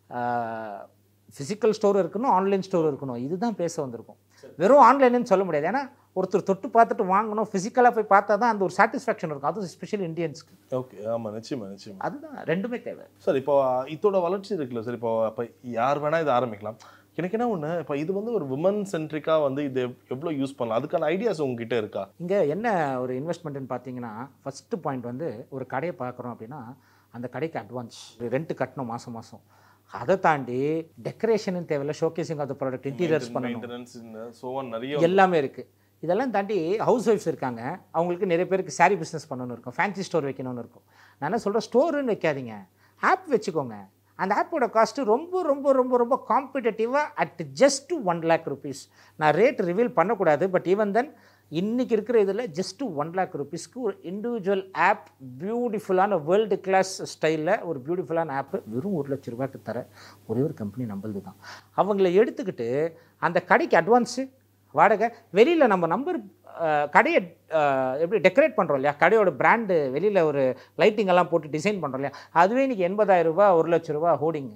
ஃபிசிக்கல் ஸ்டோர் இருக்கணும் ஆன்லைன் ஸ்டோர் இருக்கணும் இதுதான் பேச வந்திருக்கும் வெறும் ஆன்லைன்னு சொல்ல முடியாது ஏன்னா ஒருத்தர் தொட்டு பார்த்துட்டு வாங்கணும் ஃபிசிக்கலாக போய் பார்த்தா தான் அந்த ஒரு சாட்டிஸ்ஃபேக்ஷன் இருக்கும் அதுவும் ஸ்பெஷல் இந்தியன்ஸ்க்கு ஓகே ஆமா நிச்சயமா நிச்சயமா அதுதான் ரெண்டுமே தேவை சார் இப்போ இதோட வளர்ச்சி இருக்குல்ல சார் இப்போ இப்போ யார் வேணா இதை ஆரம்பிக்கலாம் எனக்கு என்ன ஒன்று இப்போ இது வந்து ஒரு விமன் சென்ட்ரிக்காக வந்து இது எவ்வளோ யூஸ் பண்ணலாம் அதுக்கான ஐடியாஸ் உங்ககிட்ட இருக்கா இங்கே என்ன ஒரு இன்வெஸ்ட்மெண்ட்னு பார்த்தீங்கன்னா ஃபஸ்ட்டு பாயிண்ட் வந்து ஒரு கடையை பார்க்குறோம் அப்படின்னா அந்த கடைக்கு அட்வான்ஸ் ரெண்ட் கட்டணும் மாதம் மாதம் அதை தாண்டி டெக்கரேஷனும் தேவையில்ல showcasing of the product interiors பண்ணணும் மெயின்டெனன்ஸ் ஸோ நிறைய எல்லாமே இருக்குது இதெல்லாம் தாண்டி ஹவுஸ் ஒய்ஃப்ஸ் இருக்காங்க அவங்களுக்கு நிறைய பேருக்கு saree பிஸ்னஸ் பண்ணணும்னு இருக்கும் ஃபேன்சி ஸ்டோர் வைக்கணும்னு இருக்கும் நான் என்ன சொல்கிறேன் ஸ்டோருன்னு வைக்காதீங்க ஆப் வச்சுக்கோங்க அந்த ஆப்போட காஸ்ட்டு ரொம்ப ரொம்ப ரொம்ப ரொம்ப காம்படிட்டிவாக at just one lakh rupees நான் ரேட் ரிவீல் பண்ணக்கூடாது பட் ஈவன் தென் இன்றைக்கி இருக்கிற இதில் ஜஸ்ட் ஒன் லேக் ருபீஸ்க்கு ஒரு இண்டிவிஜுவல் ஆப் பியூட்டிஃபுல்லான வேர்ல்டு கிளாஸ் ஸ்டைலில் ஒரு பியூட்டிஃபுல்லான ஆப்பு வெறும் ஒரு லட்ச ரூபாய்க்கு தர ஒரே ஒரு கம்பெனி நம்மளது தான் அவங்கள எடுத்துக்கிட்டு அந்த கடைக்கு அட்வான்ஸு வாடகை வெளியில் நம்ம நம்பர் கடையை அஹ், எப்படி டெக்கரேட் பண்ணுறோம் இல்லையா கடையோட பிராண்டு வெளியில் ஒரு லைட்டிங் எல்லாம் போட்டு டிசைன் பண்ணுறோம் இல்லையா அதுவே இன்றைக்கி எண்பதாயிரம் ரூபாய் ஒரு லட்ச ரூபா ஹோர்டிங்கு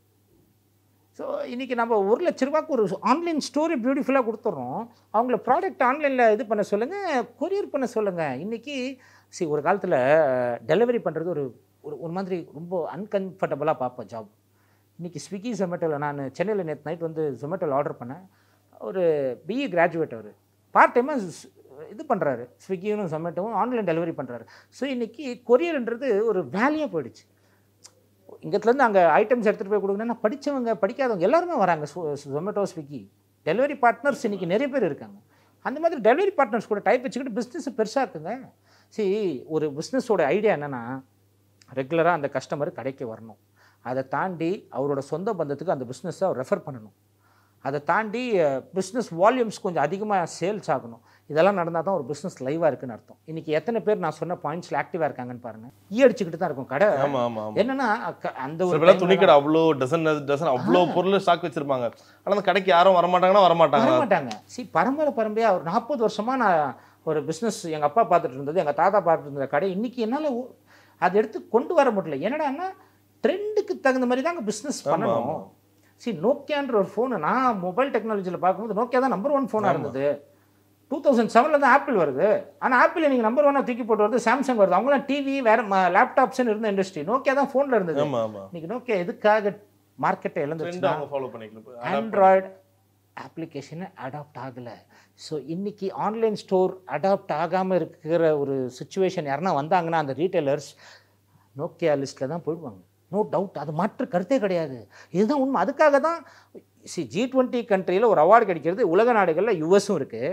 ஸோ இன்றைக்கி நம்ம ஒரு லட்ச ரூபாய்க்கு ஒரு ஆன்லைன் ஸ்டோரி பியூட்டிஃபுல்லாக கொடுத்துட்றோம் அவங்கள ப்ராடக்ட் ஆன்லைனில் இது பண்ண சொல்லுங்கள் கொரியர் பண்ண சொல்லுங்கள் இன்றைக்கி see ஒரு காலத்தில் டெலிவரி பண்ணுறது ஒரு ஒரு ஒரு மாதிரி ரொம்ப அன்கம்ஃபர்டபுளாக பார்ப்பேன் ஜாப் இன்றைக்கி ஸ்விக்கி ஜொமேட்டோவில் நான் சென்னையில் நேற்று நைட் வந்து ஜொமேட்டோவில் ஆர்டர் பண்ணேன் ஒரு பிஇ கிராஜுவேட் அவர் பார்ட் டைமாக இது பண்ணுறாரு ஸ்விக்கியும் ஜொமேட்டோவும் ஆன்லைன் டெலிவரி பண்ணுறாரு ஸோ இன்றைக்கி கொரியர்ன்றது ஒரு வேலையாக போயிடுச்சு இங்கத்துலேருந்து அங்கே ஐட்டம்ஸ் எடுத்துகிட்டு போய் கொடுக்கணும்னா படித்தவங்க படிக்காதவங்க எல்லாருமே வராங்க ஜொமேட்டோ ஸ்விக்கி டெலிவரி பார்ட்னர்ஸ் இன்றைக்கி நிறைய பேர் இருக்காங்க அந்த மாதிரி டெலிவரி பார்ட்னர்ஸ் கூட டைப் வச்சுக்கிட்டு பிஸ்னஸ் பெருசாக இருக்குங்க see ஒரு பிஸ்னஸோட ஐடியா என்னென்னா ரெகுலராக அந்த கஸ்டமர் கடைக்கு வரணும் அதை தாண்டி அவரோட சொந்த பந்தத்துக்கு அந்த பிஸ்னஸை அவர் ரெஃபர் பண்ணணும் அதை தாண்டி பிஸ்னஸ் வால்யூம்ஸ் கொஞ்சம் அதிகமாக சேல்ஸ் ஆகணும் இதெல்லாம் நடந்தால் தான் ஒரு பிஸ்னஸ் லைவாக இருக்குன்னு அர்த்தம் இன்றைக்கி எத்தனை பேர் நான் சொன்ன பாயிண்ட்ஸில் ஆக்டிவாக இருக்காங்கன்னு பாருங்கள் ஈ அடிச்சுக்கிட்டு தான் இருக்கும் கடை ஆமா ஆமா ஆமா என்னன்னா அக்க- அந்த சில ஒரு பேர் time துணி ல கடை அவ்வளோ டசன் டசன் அவ்வளோ பொருள் ஸ்டாக் வச்சிருப்பாங்க ஆனா அந்த கடைக்கு யாரும் வரமாட்டாங்கன்னா வரமாட்டாங்க வரமாட்டாங்க சி பரம்பரை பரம்பரையா ஒரு நாற்பது வருஷமா நான் ஒரு பிஸ்னஸ் எங்கள் அப்பா பார்த்துட்டு இருந்தது எங்கள் தாத்தா பார்த்துட்டு இருந்த கடை இன்னைக்கு என்னால் அதை எடுத்து கொண்டு வர முடியல என்னடான்னா ட்ரெண்டுக்கு தகுந்த மாதிரி தாங்க பிஸ்னஸ் பண்ணணும் சி நோக்கியான்ற ஒரு ஃபோனு நான் மொபைல் டெக்னாலஜியில் பார்க்கும்போது நோக்கியா தான் நம்பர் ஒன் ஃபோனாக இருந்தது டூ தௌசண்ட் செவனில் தான் ஆப்பிள் வருது ஆனால் ஆப்பிள் நீங்கள் நம்பர் ஒன்னாக தூக்கி போட்டு வருது சாம்சங் வருது அவங்களாம் டிவி வேறு லேப்டாப்ஸ்னு இருந்த இண்டஸ்ட்ரி நோக்கியா தான் ஃபோனில் இருந்தது ஆமா ஆமா இன்னைக்கு நோக்கியா எதுக்காக மார்க்கெட்டை ட்ரெண்ட் இழந்துச்சுன்னா அவங்க ஃபாலோ பண்ணிக்கலாம் ஆண்ட்ராய்டு அப்ளிகேஷனை அடாப்ட் ஆகலை ஸோ இன்னைக்கு ஆன்லைன் ஸ்டோர் அடாப்ட் ஆகாமல் இருக்கிற ஒரு சுச்சுவேஷன் யாருன்னா வந்தாங்கன்னா அந்த ரீட்டைலர்ஸ் நோக்கியா லிஸ்ட்டில் தான் போயிடுவாங்க நோ டவுட் அது மாற்று கருத்தே கிடையாது இதுதான் உண்மை அதுக்காக தான் சி ஜி டுவெண்ட்டி கண்ட்ரியில் ஒரு அவார்டு கிடைக்கிறது உலக நாடுகளில் யுஎஸும் இருக்குது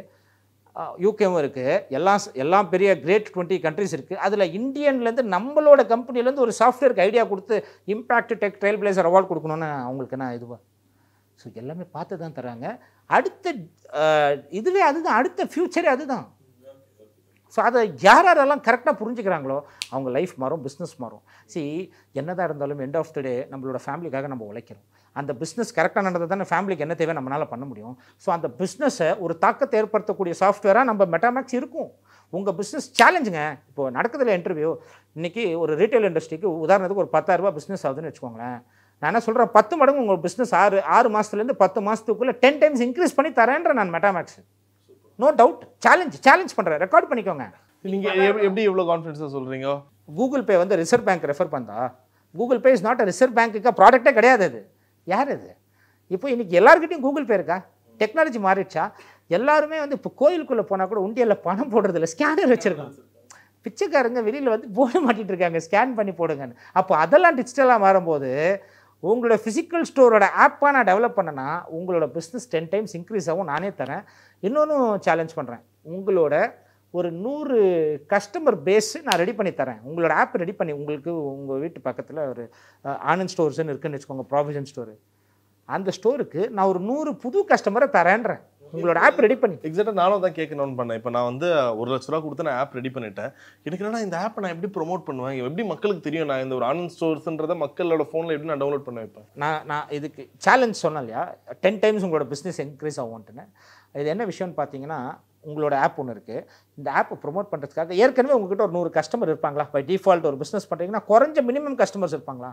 யூகேவும் இருக்குது எல்லாம் எல்லாம் பெரிய கிரேட் டுவெண்ட்டி கண்ட்ரிஸ் இருக்குது அதில் இந்தியன்லேருந்து நம்மளோட கம்பெனிலேருந்து ஒரு சாஃப்ட்வேருக்கு ஐடியா கொடுத்து impact tech trailblazer award கொடுக்கணுன்னு அவங்களுக்கு என்ன இதுவா ஸோ எல்லாமே பார்த்து தான் தராங்க அடுத்த அஹ், இதுவே அதுதான் அடுத்த ஃப்யூச்சரே அதுதான் ஸோ அதை யார் யாரெல்லாம் கரெக்டாக புரிஞ்சுக்கிறாங்களோ அவங்க லைஃப் மாறும் பிஸ்னஸ் மாறும் see என்னதான் இருந்தாலும் எண்ட் ஆஃப் த டே நம்மளோட ஃபேமிலிக்காக நம்ம உழைக்கிறோம் அந்த பிஸ்னஸ் கரெக்டாக நடந்தால் தானே ஃபேமிலிக்கு என்ன தேவை நம்மளால் பண்ண முடியும் ஸோ அந்த பிஸ்னஸை ஒரு தாக்கத்தை ஏற்படுத்தக்கூடிய சாஃப்ட்வேராக நம்ம மெட்டாமேக்ஸ் இருக்கும் உங்கள் பிஸ்னஸ் சேலஞ்சுங்க இப்போ நடக்குதுல இன்டர்வியூ இன்னைக்கு ஒரு ரீட்டைல் இண்டஸ்ட்ரிக்கு உதாரணத்துக்கு ஒரு 10000 ரூபாய் பிஸ்னஸ் ஆகுதுன்னு வச்சுக்கோங்களேன் நான் என்ன சொல்கிறேன் பத்து மடங்கு உங்கள் பிஸ்னஸ் ஆறு ஆறு மாதத்துலேருந்து பத்து மாதத்துக்குள்ளே டென் டைம்ஸ் இன்க்ரீஸ் பண்ணி தரேன்ற நான் Metamax no doubt challenge challenge பண்ணுறேன் ரெக்கார்ட் பண்ணிக்கோங்க நீங்க எப்- எப்படி இவ்வளவு கான்ஃபிடன்ஸா சொல்றீங்க கூகுள் பே வந்து ரிசர்வ் பேங்க் ரெஃபர் பண்ணா Google Pay is not a Reserve பேங்க்குக்கு ப்ராடக்ட்டே கிடையாது அது யார் அது இப்போ இன்னைக்கு எல்லாருக்கிட்டையும் கூகுள் பே இருக்கா டெக்னாலஜி மாறிடுச்சா எல்லாருமே வந்து இப்போ கோயிலுக்குள்ளே போனால் கூட உண்டியலில் பணம் போடுறதில்ல ஸ்கேனர் வச்சுருக்காங்க பிச்சைக்காரங்க வெளியில் வந்து போட மாட்டிட்டு இருக்காங்க ஸ்கேன் பண்ணி போடுங்கன்னு அப்போ அதெல்லாம் டிஜிட்டலாக மாறும்போது உங்களோட ஃபிசிக்கல் ஸ்டோரோட ஆப்பாக நான் டெவலப் பண்ணனா உங்களோட பிஸ்னஸ் டென் டைம்ஸ் இன்க்ரீஸ் ஆகும் நானே தரேன் இன்னொன்று சேலஞ்ச் பண்ணுறேன் உங்களோட ஒரு நூறு கஸ்டமர் பேஸ் நான் ரெடி பண்ணி தரேன் உங்களோட ஆப் ரெடி பண்ணி உங்களுக்கு உங்கள் வீட்டு பக்கத்தில் ஒரு அஹ், ஆனந்த் ஸ்டோர்ஸ்னு இருக்குன்னு வச்சுக்கோங்க ப்ராவிஷன் ஸ்டோரு அந்த ஸ்டோருக்கு நான் ஒரு நூறு புது கஸ்டமரை தரேன்றேன் உங்களோட ஆப் ரெடி பண்ணி எக்ஸாக்டாக நானும் தான் கேட்கணும்னு பண்ணேன் இப்போ நான் வந்து ஒரு லட்ச ரூபா கொடுத்து நான் ஆப் ரெடி பண்ணிட்டேன் எனக்கு என்னன்னா இந்த ஆப்பை நான் எப்படி ப்ரோமோட் பண்ணுவேன் எப்படி மக்களுக்கு தெரியும் நான் இந்த ஒரு ஆனந்த் ஸ்டோர்ஸ்ன்றத மக்களோட ஃபோனில் எப்படி நான் டவுன்லோட் பண்ண வைப்பேன் நான் நான் இதுக்கு சேலஞ்ச் சொன்னேன் இல்லையா டென் டைம்ஸ் உங்களோட பிஸ்னஸ் இன்க்ரீஸ் ஆகும்ட்டுன்னு இது என்ன விஷயம்னு பார்த்தீங்கன்னா உங்களோட ஆப் ஒன்று இருக்குது இந்த ஆப்பை ப்ரோமோட் பண்ணுறதுக்காக ஏற்கனவே உங்ககிட்ட ஒரு நூறு கஸ்டமர் இருப்பாங்களா பை டிஃபால்ட் ஒரு பிஸ்னஸ் பண்ணுறீங்கன்னா குறைஞ்ச மினிமம் கஸ்டமர்ஸ் இருப்பாங்களா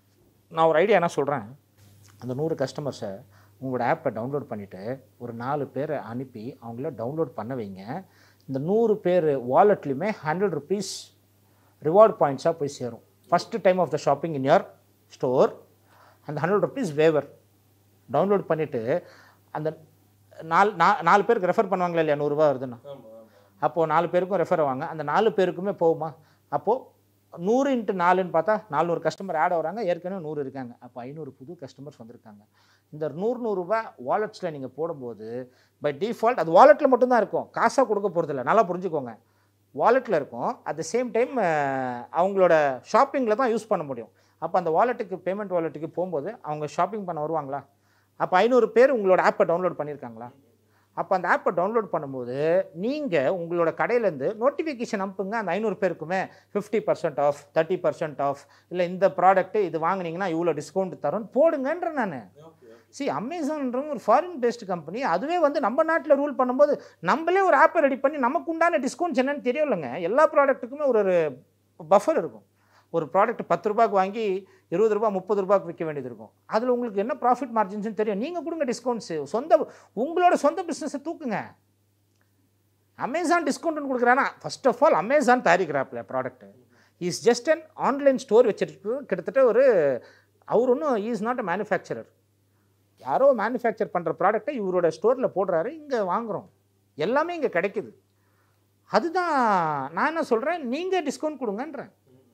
நான் ஒரு ஐடியா என்ன சொல்கிறேன் அந்த நூறு கஸ்டமர்ஸை உங்களோட ஆப்பை டவுன்லோட் பண்ணிவிட்டு ஒரு நாலு பேரை அனுப்பி அவங்கள டவுன்லோட் பண்ண வைங்க இந்த நூறு பேர் வாலெட்லேயுமே ஹண்ட்ரட் ருபீஸ் ரிவார்ட் பாயிண்ட்ஸாக போய் சேரும் first time of the shopping in your store அந்த ஹண்ட்ரட் ருபீஸ் வேவர் டவுன்லோட் பண்ணிவிட்டு அந்த நாலு நா- நாலு பேருக்கு ரெஃபர் பண்ணுவாங்களா இல்லையா நூறுரூவா வருதுன்னா அப்போது நாலு பேருக்கும் ரெஃபர் ஆவாங்க அந்த நாலு பேருக்குமே போகுமா அப்போது நூறு இன்ட்டு நாலுன்னு பார்த்தா நானூறு கஸ்டமர் ஆட் ஆகுறாங்க ஏற்கனவே நூறு இருக்காங்க அப்போ ஐநூறு புது கஸ்டமர்ஸ் வந்திருக்காங்க இந்த நூறு நூறுரூவா வாலெட்ஸில் நீங்கள் போடும்போது பை டிஃபால்ட் அது வாலெட்டில் மட்டும்தான் இருக்கும் காசாக கொடுக்க போகிறதில்ல நல்லா புரிஞ்சுக்கோங்க வாலெட்டில் இருக்கும் அட் த சேம் டைம் அவங்களோட ஷாப்பிங்கில் தான் யூஸ் பண்ண முடியும் அப்போ அந்த வாலெட்டுக்கு பேமெண்ட் வாலெட்டுக்கு போகும்போது அவங்க ஷாப்பிங் பண்ண வருவாங்களா அப்போ ஐநூறு பேர் உங்களோட ஆப்பை டவுன்லோட் பண்ணியிருக்காங்களா அப்போ அந்த ஆப்பை டவுன்லோட் பண்ணும்போது நீங்கள் உங்களோட கடையிலேருந்து நோட்டிஃபிகேஷன் அனுப்புங்க அந்த ஐநூறு பேருக்குமே fifty percent off thirty percent off இல்லை இந்த ப்ராடக்ட்டு இது வாங்குனீங்கன்னா இவ்வளோ டிஸ்கவுண்ட் தரோன்னு போடுங்கன்ற நான் சி அமேசான்ற ஒரு ஃபாரின் பேஸ்ட் கம்பெனி அதுவே வந்து நம்ம நாட்டில் ரூல் பண்ணும்போது நம்மளே ஒரு ஆப்பை ரெடி பண்ணி நமக்கு உண்டான டிஸ்கவுண்ட்ஸ் என்னன்னு தெரியலங்க எல்லா ப்ராடக்ட்டுக்குமே ஒரு ஒரு பஃபர் இருக்கும் ஒரு ப்ராடக்ட் பத்து ரூபாய்க்கு வாங்கி இருபது ரூபா முப்பது ரூபாய்க்கு விற்க வேண்டியது இருக்கும் அதில் உங்களுக்கு என்ன ப்ராஃபிட் மார்ஜின்ஸ்னு தெரியும் நீங்கள் கொடுங்க டிஸ்கவுண்ட்ஸு சொந்த உங்களோட சொந்த பிஸ்னஸை தூக்குங்க அமேசான் டிஸ்கவுண்ட்னு கொடுக்குறானா ஃபர்ஸ்ட் ஆஃப் ஆல் அமேசான் தயாரிக்கிறாப்ல product is just an online store வச்சுட்டு கிட்டத்தட்ட ஒரு அவர் ஒன்றும் இஸ் நாட் அ மேனுஃபேக்சரர் யாரோ மேனுஃபேக்சர் பண்ணுற ப்ராடக்ட்டை இவரோட ஸ்டோரில் போடுறாரு இங்கே வாங்குகிறோம் எல்லாமே இங்கே கிடைக்குது அதுதான் நான் என்ன சொல்கிறேன் நீங்கள் டிஸ்கவுண்ட் கொடுங்கன்றேன்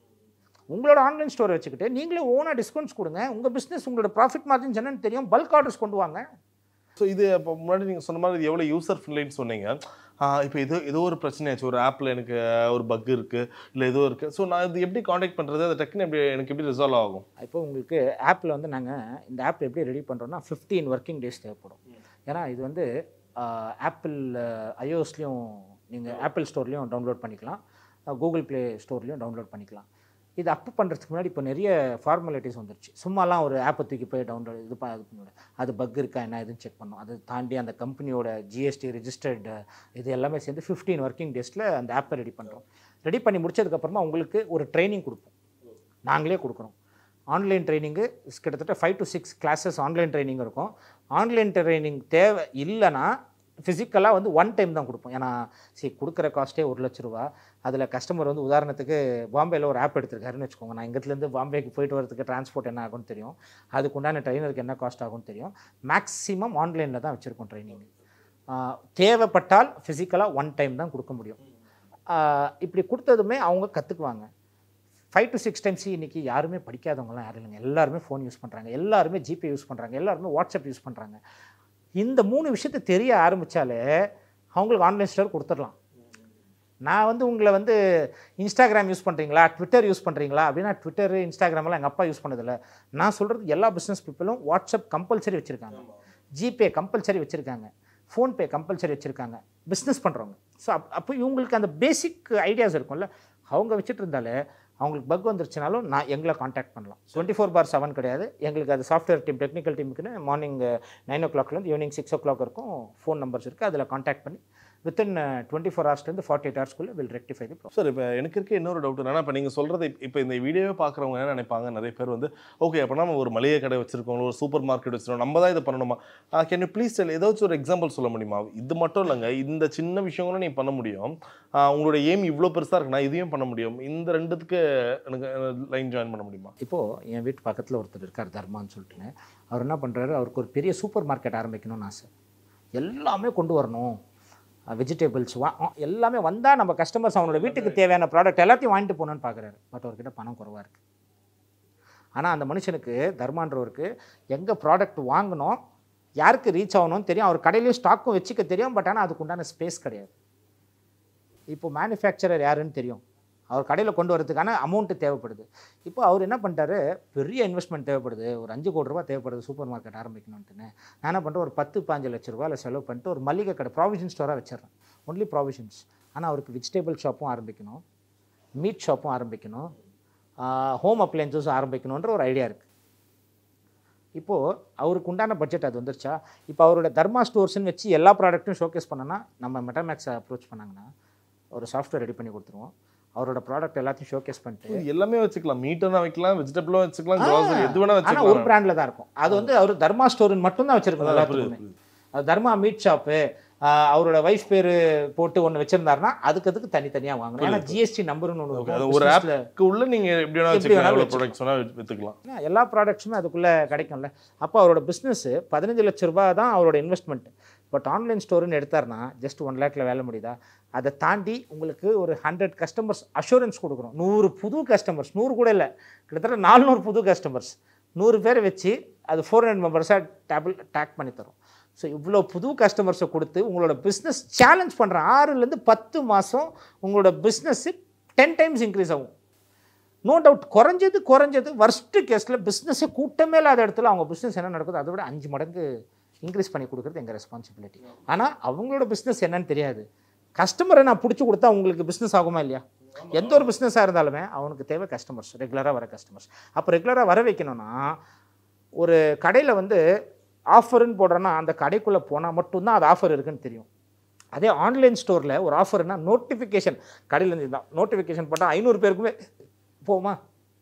உங்களோட ஆன்லைன் ஸ்டோரை வச்சுக்கிட்டு நீங்களே ஓனாக டிஸ்கவுண்ட்ஸ் கொடுங்க உங்கள் பிஸ்னஸ் உங்களோட ப்ராஃபிட் மார்ஜின்ஸ் என்னன்னு தெரியும் பல்க் ஆர்டர்ஸ் கொண்டு வாங்க ஸோ இது அப்போ முன்னாடி நீங்கள் சொன்ன மாதிரி இது எவ்வளோ யூசர் ஃப்ரெண்ட்லின்னு சொன்னீங்க இப்போ ஏதோ ஏதோ ஒரு பிரச்சனையாச்சு ஒரு ஆப்பில் எனக்கு ஒரு பக் இருக்குது இல்லை ஏதோ இருக்குது ஸோ நான் இது எப்படி காண்டாக்ட் பண்ணுறது அதை டக்குன்னு எப்படி எனக்கு எப்படி ரிசால்வ் ஆகும் இப்போ உங்களுக்கு ஆப்பில் வந்து நாங்கள் இந்த ஆப் எப்படி ரெடி பண்ணுறோம்னா ஃபிஃப்டீன் ஒர்க்கிங் டேஸ் தேவைப்படும் ஏன்னா இது வந்து ஆப்பிள் ஐஓஎஸ்லேயும் நீங்கள் ஆப்பிள் ஸ்டோர்லேயும் டவுன்லோட் பண்ணிக்கலாம் கூகுள் ப்ளே ஸ்டோர்லேயும் டவுன்லோட் பண்ணிக்கலாம் இது அப் பண்ணுறதுக்கு முன்னாடி இப்போ நிறைய ஃபார்மாலிட்டிஸ் வந்துருச்சு சும்மாலாம் ஒரு ஆப்பை தூக்கி போய் டவுன்லோட் இது ப- இது பண்ண அது பக் இருக்கா என்ன இதுன்னு செக் பண்ணணும் அதை தாண்டி அந்த கம்பெனியோட ஜிஎஸ்டி ரிஜிஸ்டர்டு இது எல்லாமே சேர்ந்து ஃபிஃப்டீன் ஒர்க்கிங் டேஸில் அந்த ஆப்பை ரெடி பண்ணுறோம் ரெடி பண்ணி முடிச்சதுக்கப்புறமா உங்களுக்கு ஒரு ட்ரைனிங் கொடுப்போம் நாங்களே கொடுக்குறோம் ஆன்லைன் ட்ரைனிங்கு கிட்டத்தட்ட five to six classes online training இருக்கும் ஆன்லைன் ட்ரைனிங் தேவை இல்லைன்னா ஃபிசிக்கலாக வந்து ஒன் டைம் தான் கொடுப்போம் ஏன்னா சரி கொடுக்குற காஸ்ட்டே ஒரு லட்ச ரூபா அதில் கஸ்டமர் வந்து உதாரணத்துக்கு பாம்பேயில் ஒரு ஆப் எடுத்திருக்காருன்னு வச்சுக்கோங்க நான் இங்கத்துலேருந்து பாம்பேக்கு போயிட்டு வரதுக்கு டிரான்ஸ்போர்ட் என்ன ஆகும்னு தெரியும் அதுக்கு உண்டான ட்ரைனருக்கு என்ன காஸ்ட் ஆகும்னு தெரியும் மேக்ஸிமம் ஆன்லைனில் தான் வச்சுருக்கோம் ட்ரைனிங் தேவைப்பட்டால் ஃபிசிக்கலாக ஒன் டைம் தான் கொடுக்க முடியும் ஆஹ் இப்படி கொடுத்ததுமே அவங்க கற்றுக்குவாங்க ஃபைவ் டு சிக்ஸ் டைம்ஸ் இன்றைக்கி யாருமே படிக்காதவங்கலாம் யாரும் இல்லைங்க எல்லாருமே ஃபோன் யூஸ் பண்ணுறாங்க எல்லாருமே ஜிபே யூஸ் பண்ணுறாங்க எல்லாருமே வாட்ஸ்அப் யூஸ் பண்ணுறாங்க இந்த மூணு விஷயத்தை தெரிய ஆரம்பித்தாலே அவங்களுக்கு ஆன்லைன் ஸ்டோர் கொடுத்துடலாம் நான் வந்து உங்களை வந்து இன்ஸ்டாகிராம் யூஸ் பண்ணுறீங்களா ட்விட்டர் யூஸ் பண்ணுறீங்களா அப்படின்னா ட்விட்டர் இன்ஸ்டாகிராம்லாம் எங்கள் அப்பா யூஸ் பண்ணதில்ல நான் சொல்கிறது எல்லா பிஸ்னஸ் பீப்புளும் வாட்ஸ்அப் கம்பல்சரி வச்சுருக்காங்க ஜிபே கம்பல்சரி வச்சுருக்காங்க ஃபோன்பே கம்பல்சரி வச்சுருக்காங்க பிஸ்னஸ் பண்ணுறவங்க ஸோ அப் அப்போ இவங்களுக்கு அந்த பேசிக் ஐடியாஸ் இருக்கும்ல அவங்க வச்சுட்டு இருந்தாலே அவங்களுக்கு பக் வந்துருச்சுனாலும் நான் எங்களை காண்டாக்ட் பண்ணலாம் டுவெண்ட்டி ஃபோர் பார் செவன் கிடையாது எங்களுக்கு அது சாஃப்ட்வேர் டீம் டெக்னிக்கல் டீமுக்குன்னு மார்னிங் நைன் ஓ கிளாக்லேருந்து ஈவினிங் சிக்ஸ் ஓ கிளாக் இருக்கும் ஃபோன் நம்பர்ஸ் இருக்குது அதில் காண்டாக்ட் பண்ணி வித்தின் டுவெண்ட்டி ஃபோர் ஹவர்ஸ்லேருந்து ஃபார்ட்டி எயிட் ஹவர்ஸ்க்குள்ளே வில் ரெக்டிஃபை தி சார் இப்போ எனக்கு இருக்க இன்னொரு டவுட் என்னன்னா இப்போ நீங்கள் சொல்கிறது இப்போ இந்த வீடியோவே பார்க்குறவங்க என்ன நினைப்பாங்க நிறைய பேர் வந்து ஓகே அப்போ நம்ம ஒரு மளிகை கடை வச்சிருக்கோம் ஒரு சூப்பர் மார்க்கெட் வச்சிருக்கோம் நம்ம தான் இதை பண்ணணுமா கேன் யூ ப்ளீஸ் ஏதாச்சும் ஒரு எக்ஸாம்பிள் சொல்ல முடியுமா இது மட்டும் இல்லைங்க இந்த சின்ன விஷயங்களும் நீ பண்ண முடியும் ஆஹ் உங்களோட எய்ம் இவ்வளோ பெருசாக இருக்குன்னா இதையும் பண்ண முடியும் இந்த ரெண்டுத்துக்கு எனக்கு லைன் ஜாயின் பண்ண முடியுமா இப்போது என் வீட்டு பக்கத்தில் ஒருத்தர் இருக்கார் தர்மான்னு சொல்லிட்டுன்னு அவர் என்ன பண்ணுறாரு அவருக்கு ஒரு பெரிய சூப்பர் மார்க்கெட் ஆரம்பிக்கணும்னு ஆசை எல்லாமே கொண்டு வரணும் வெஜிடபிள்ஸ் வா ஆ, எல்லாமே வந்தால் நம்ம கஸ்டமர்ஸ் அவனோட வீட்டுக்கு தேவையான ப்ராடக்ட் எல்லாத்தையும் வாங்கிட்டு போகணுன்னு பார்க்குறாரு பட் அவர்கிட்ட பணம் குறவாக இருக்குது ஆனால் அந்த மனுஷனுக்கு தர்மான்றவருக்கு எங்கே ப்ராடக்ட் வாங்கணும் யாருக்கு ரீச் ஆகணும்னு தெரியும் அவர் கடையிலையும் ஸ்டாக்கும் வச்சுக்க தெரியும் பட் ஆனால் அதுக்கு உண்டான ஸ்பேஸ் கிடையாது இப்போ மேனுஃபேக்சரர் யாருன்னு தெரியும் அவர் கடையில் கொண்டு வரதுக்கான அமௌண்ட்டு தேவைப்படுது இப்போ அவர் என்ன பண்ணிட்டாரு பெரிய இன்வெஸ்ட்மெண்ட் தேவைப்படுது ஒரு அஞ்சு கோடி ரூபா தேவைப்படுது சூப்பர் மார்க்கெட் ஆரம்பிக்கணுன்ட்டுன்னு நான் என்ன பண்ணுறேன் ஒரு பத்து பாஞ்சு லட்ச ரூபாயில் செலவு பண்ணிட்டு ஒரு மளிகை கடை ப்ராவிஷன் ஸ்டோராக வச்சிடுறேன் ஒன்லி ப்ராவிஷன்ஸ் ஆனால் அவருக்கு வெஜிடபிள் ஷாப்பும் ஆரம்பிக்கணும் மீட் ஷாப்பும் ஆரம்பிக்கணும் ஹோம் அப்ளையன்சஸும் ஆரம்பிக்கணுன்ற ஒரு ஐடியா இருக்குது இப்போது அவருக்கு உண்டான பட்ஜெட் அது வந்துருச்சா இப்போ அவரோட தர்மா ஸ்டோர்ஸ்னு வச்சு எல்லா ப்ராடக்ட்டும் ஷோகேஸ் பண்ணனா நம்ம மெட்டாமேக்ஸை அப்ரோச் பண்ணாங்கன்னா ஒரு சாஃப்ட்வேர் ரெடி பண்ணி கொடுத்துருவோம் அவரோட ப்ராடக்ட் எல்லாத்தையும் ஷோகேஸ் பண்ணிட்டு இது எல்லாமே வச்சுக்கலாம் மீட்டும் வச்சுக்கலாம் வெஜிடபிளும் வச்சுக்கலாம் ஆ, கிராசரி எது வேணா ஆனால் ஒரு வச்சுக்கலாம் பிராண்டில் தான் இருக்கும் அது வந்து அவர் தர்மா ஸ்டோர்னு மட்டும்தான் வச்சிருக்கோம் அதான் புரியுது, எல்லாத்துக்குமே புரியுது. அது தர்மா மீட் ஷாப்பு அவரோட வைஃப் பேர் போட்டு ஒன்று வச்சிருந்தாருன்னா அதுக்கு அதுக்கு தனித்தனியாக வாங்கணும் ஏன்னா ஜிஎஸ்டி நம்பர்னு ஒன்று Okay, அது இருக்கும் ஒரு businessல. ஆப்க்கு உள்ள நீங்க எப்படி வேணா எப்படி வச்சுக்கலாம் வேணாலும் எவ்வளோ ப்ராடக்ட்ஸ் வேணா வித்து- வித்துக்கலாம் ஏன்னா எல்லா ப்ராடக்ட்ஸுமே அதுக்குள்ளே கிடைக்கும்ல அப்போ அவரோட பிஸ்னஸ் பதினஞ்சு லட்ச ரூபாய் தான் அவரோட இன்வெஸ்ட்மெண்ட் பட் ஆன்லைன் ஸ்டோர்னு எடுத்தாருன்னா ஜஸ்ட் ஒன் லேக்கில் வேலை முடியுதா அதை தாண்டி உங்களுக்கு ஒரு ஹண்ட்ரட் கஸ்டமர்ஸ் அஷூரன்ஸ் கொடுக்குறோம் நூறு புது கஸ்டமர்ஸ் நூறு கூட இல்லை கிட்டத்தட்ட நானூறு புது கஸ்டமர்ஸ் நூறு பேரை வச்சு அது ஃபோர் ஹண்ட்ரட் மெம்பர்ஸாக டேபிள் டேக் பண்ணி தரும் ஸோ இவ்வளோ புது கஸ்டமர்ஸை கொடுத்து உங்களோட பிஸ்னஸ் சேலஞ்ச் பண்ணுறேன் ஆறுலேருந்து பத்து மாதம் உங்களோட பிஸ்னஸ்ஸு டென் டைம்ஸ் இன்க்ரீஸ் ஆகும் நோ டவுட் குறைஞ்சது குறைஞ்சது worst கேஸில் பிஸ்னஸே கூட்டமே இல்லாத இடத்துல அவங்க பிஸ்னஸ் என்ன நடக்குது அதை விட அஞ்சு மடங்கு இன்க்ரீஸ் பண்ணி கொடுக்குறது எங்கள் ரெஸ்பான்சிபிலிட்டி ஆனால் அவங்களோட பிஸ்னஸ் என்னன்னு தெரியாது கஸ்டமரை நான் பிடிச்சி கொடுத்தா உங்களுக்கு பிஸ்னஸ் ஆகுமா இல்லையா எந்த ஒரு பிஸ்னஸாக இருந்தாலுமே அவனுக்கு தேவை கஸ்டமர்ஸ் ரெகுலராக வர கஸ்டமர்ஸ் அப்போ ரெகுலராக வர வைக்கணும்னா ஒரு கடையில் வந்து ஆஃபர்னு போடுறோன்னா அந்த கடைக்குள்ளே போனால் மட்டும்தான் அது ஆஃபர் இருக்குன்னு தெரியும் அதே ஆன்லைன் ஸ்டோரில் ஒரு ஆஃபர்னா நோட்டிஃபிகேஷன் கடையிலேருந்து தான் நோட்டிஃபிகேஷன் போட்டால் ஐநூறு பேருக்குமே போகுமா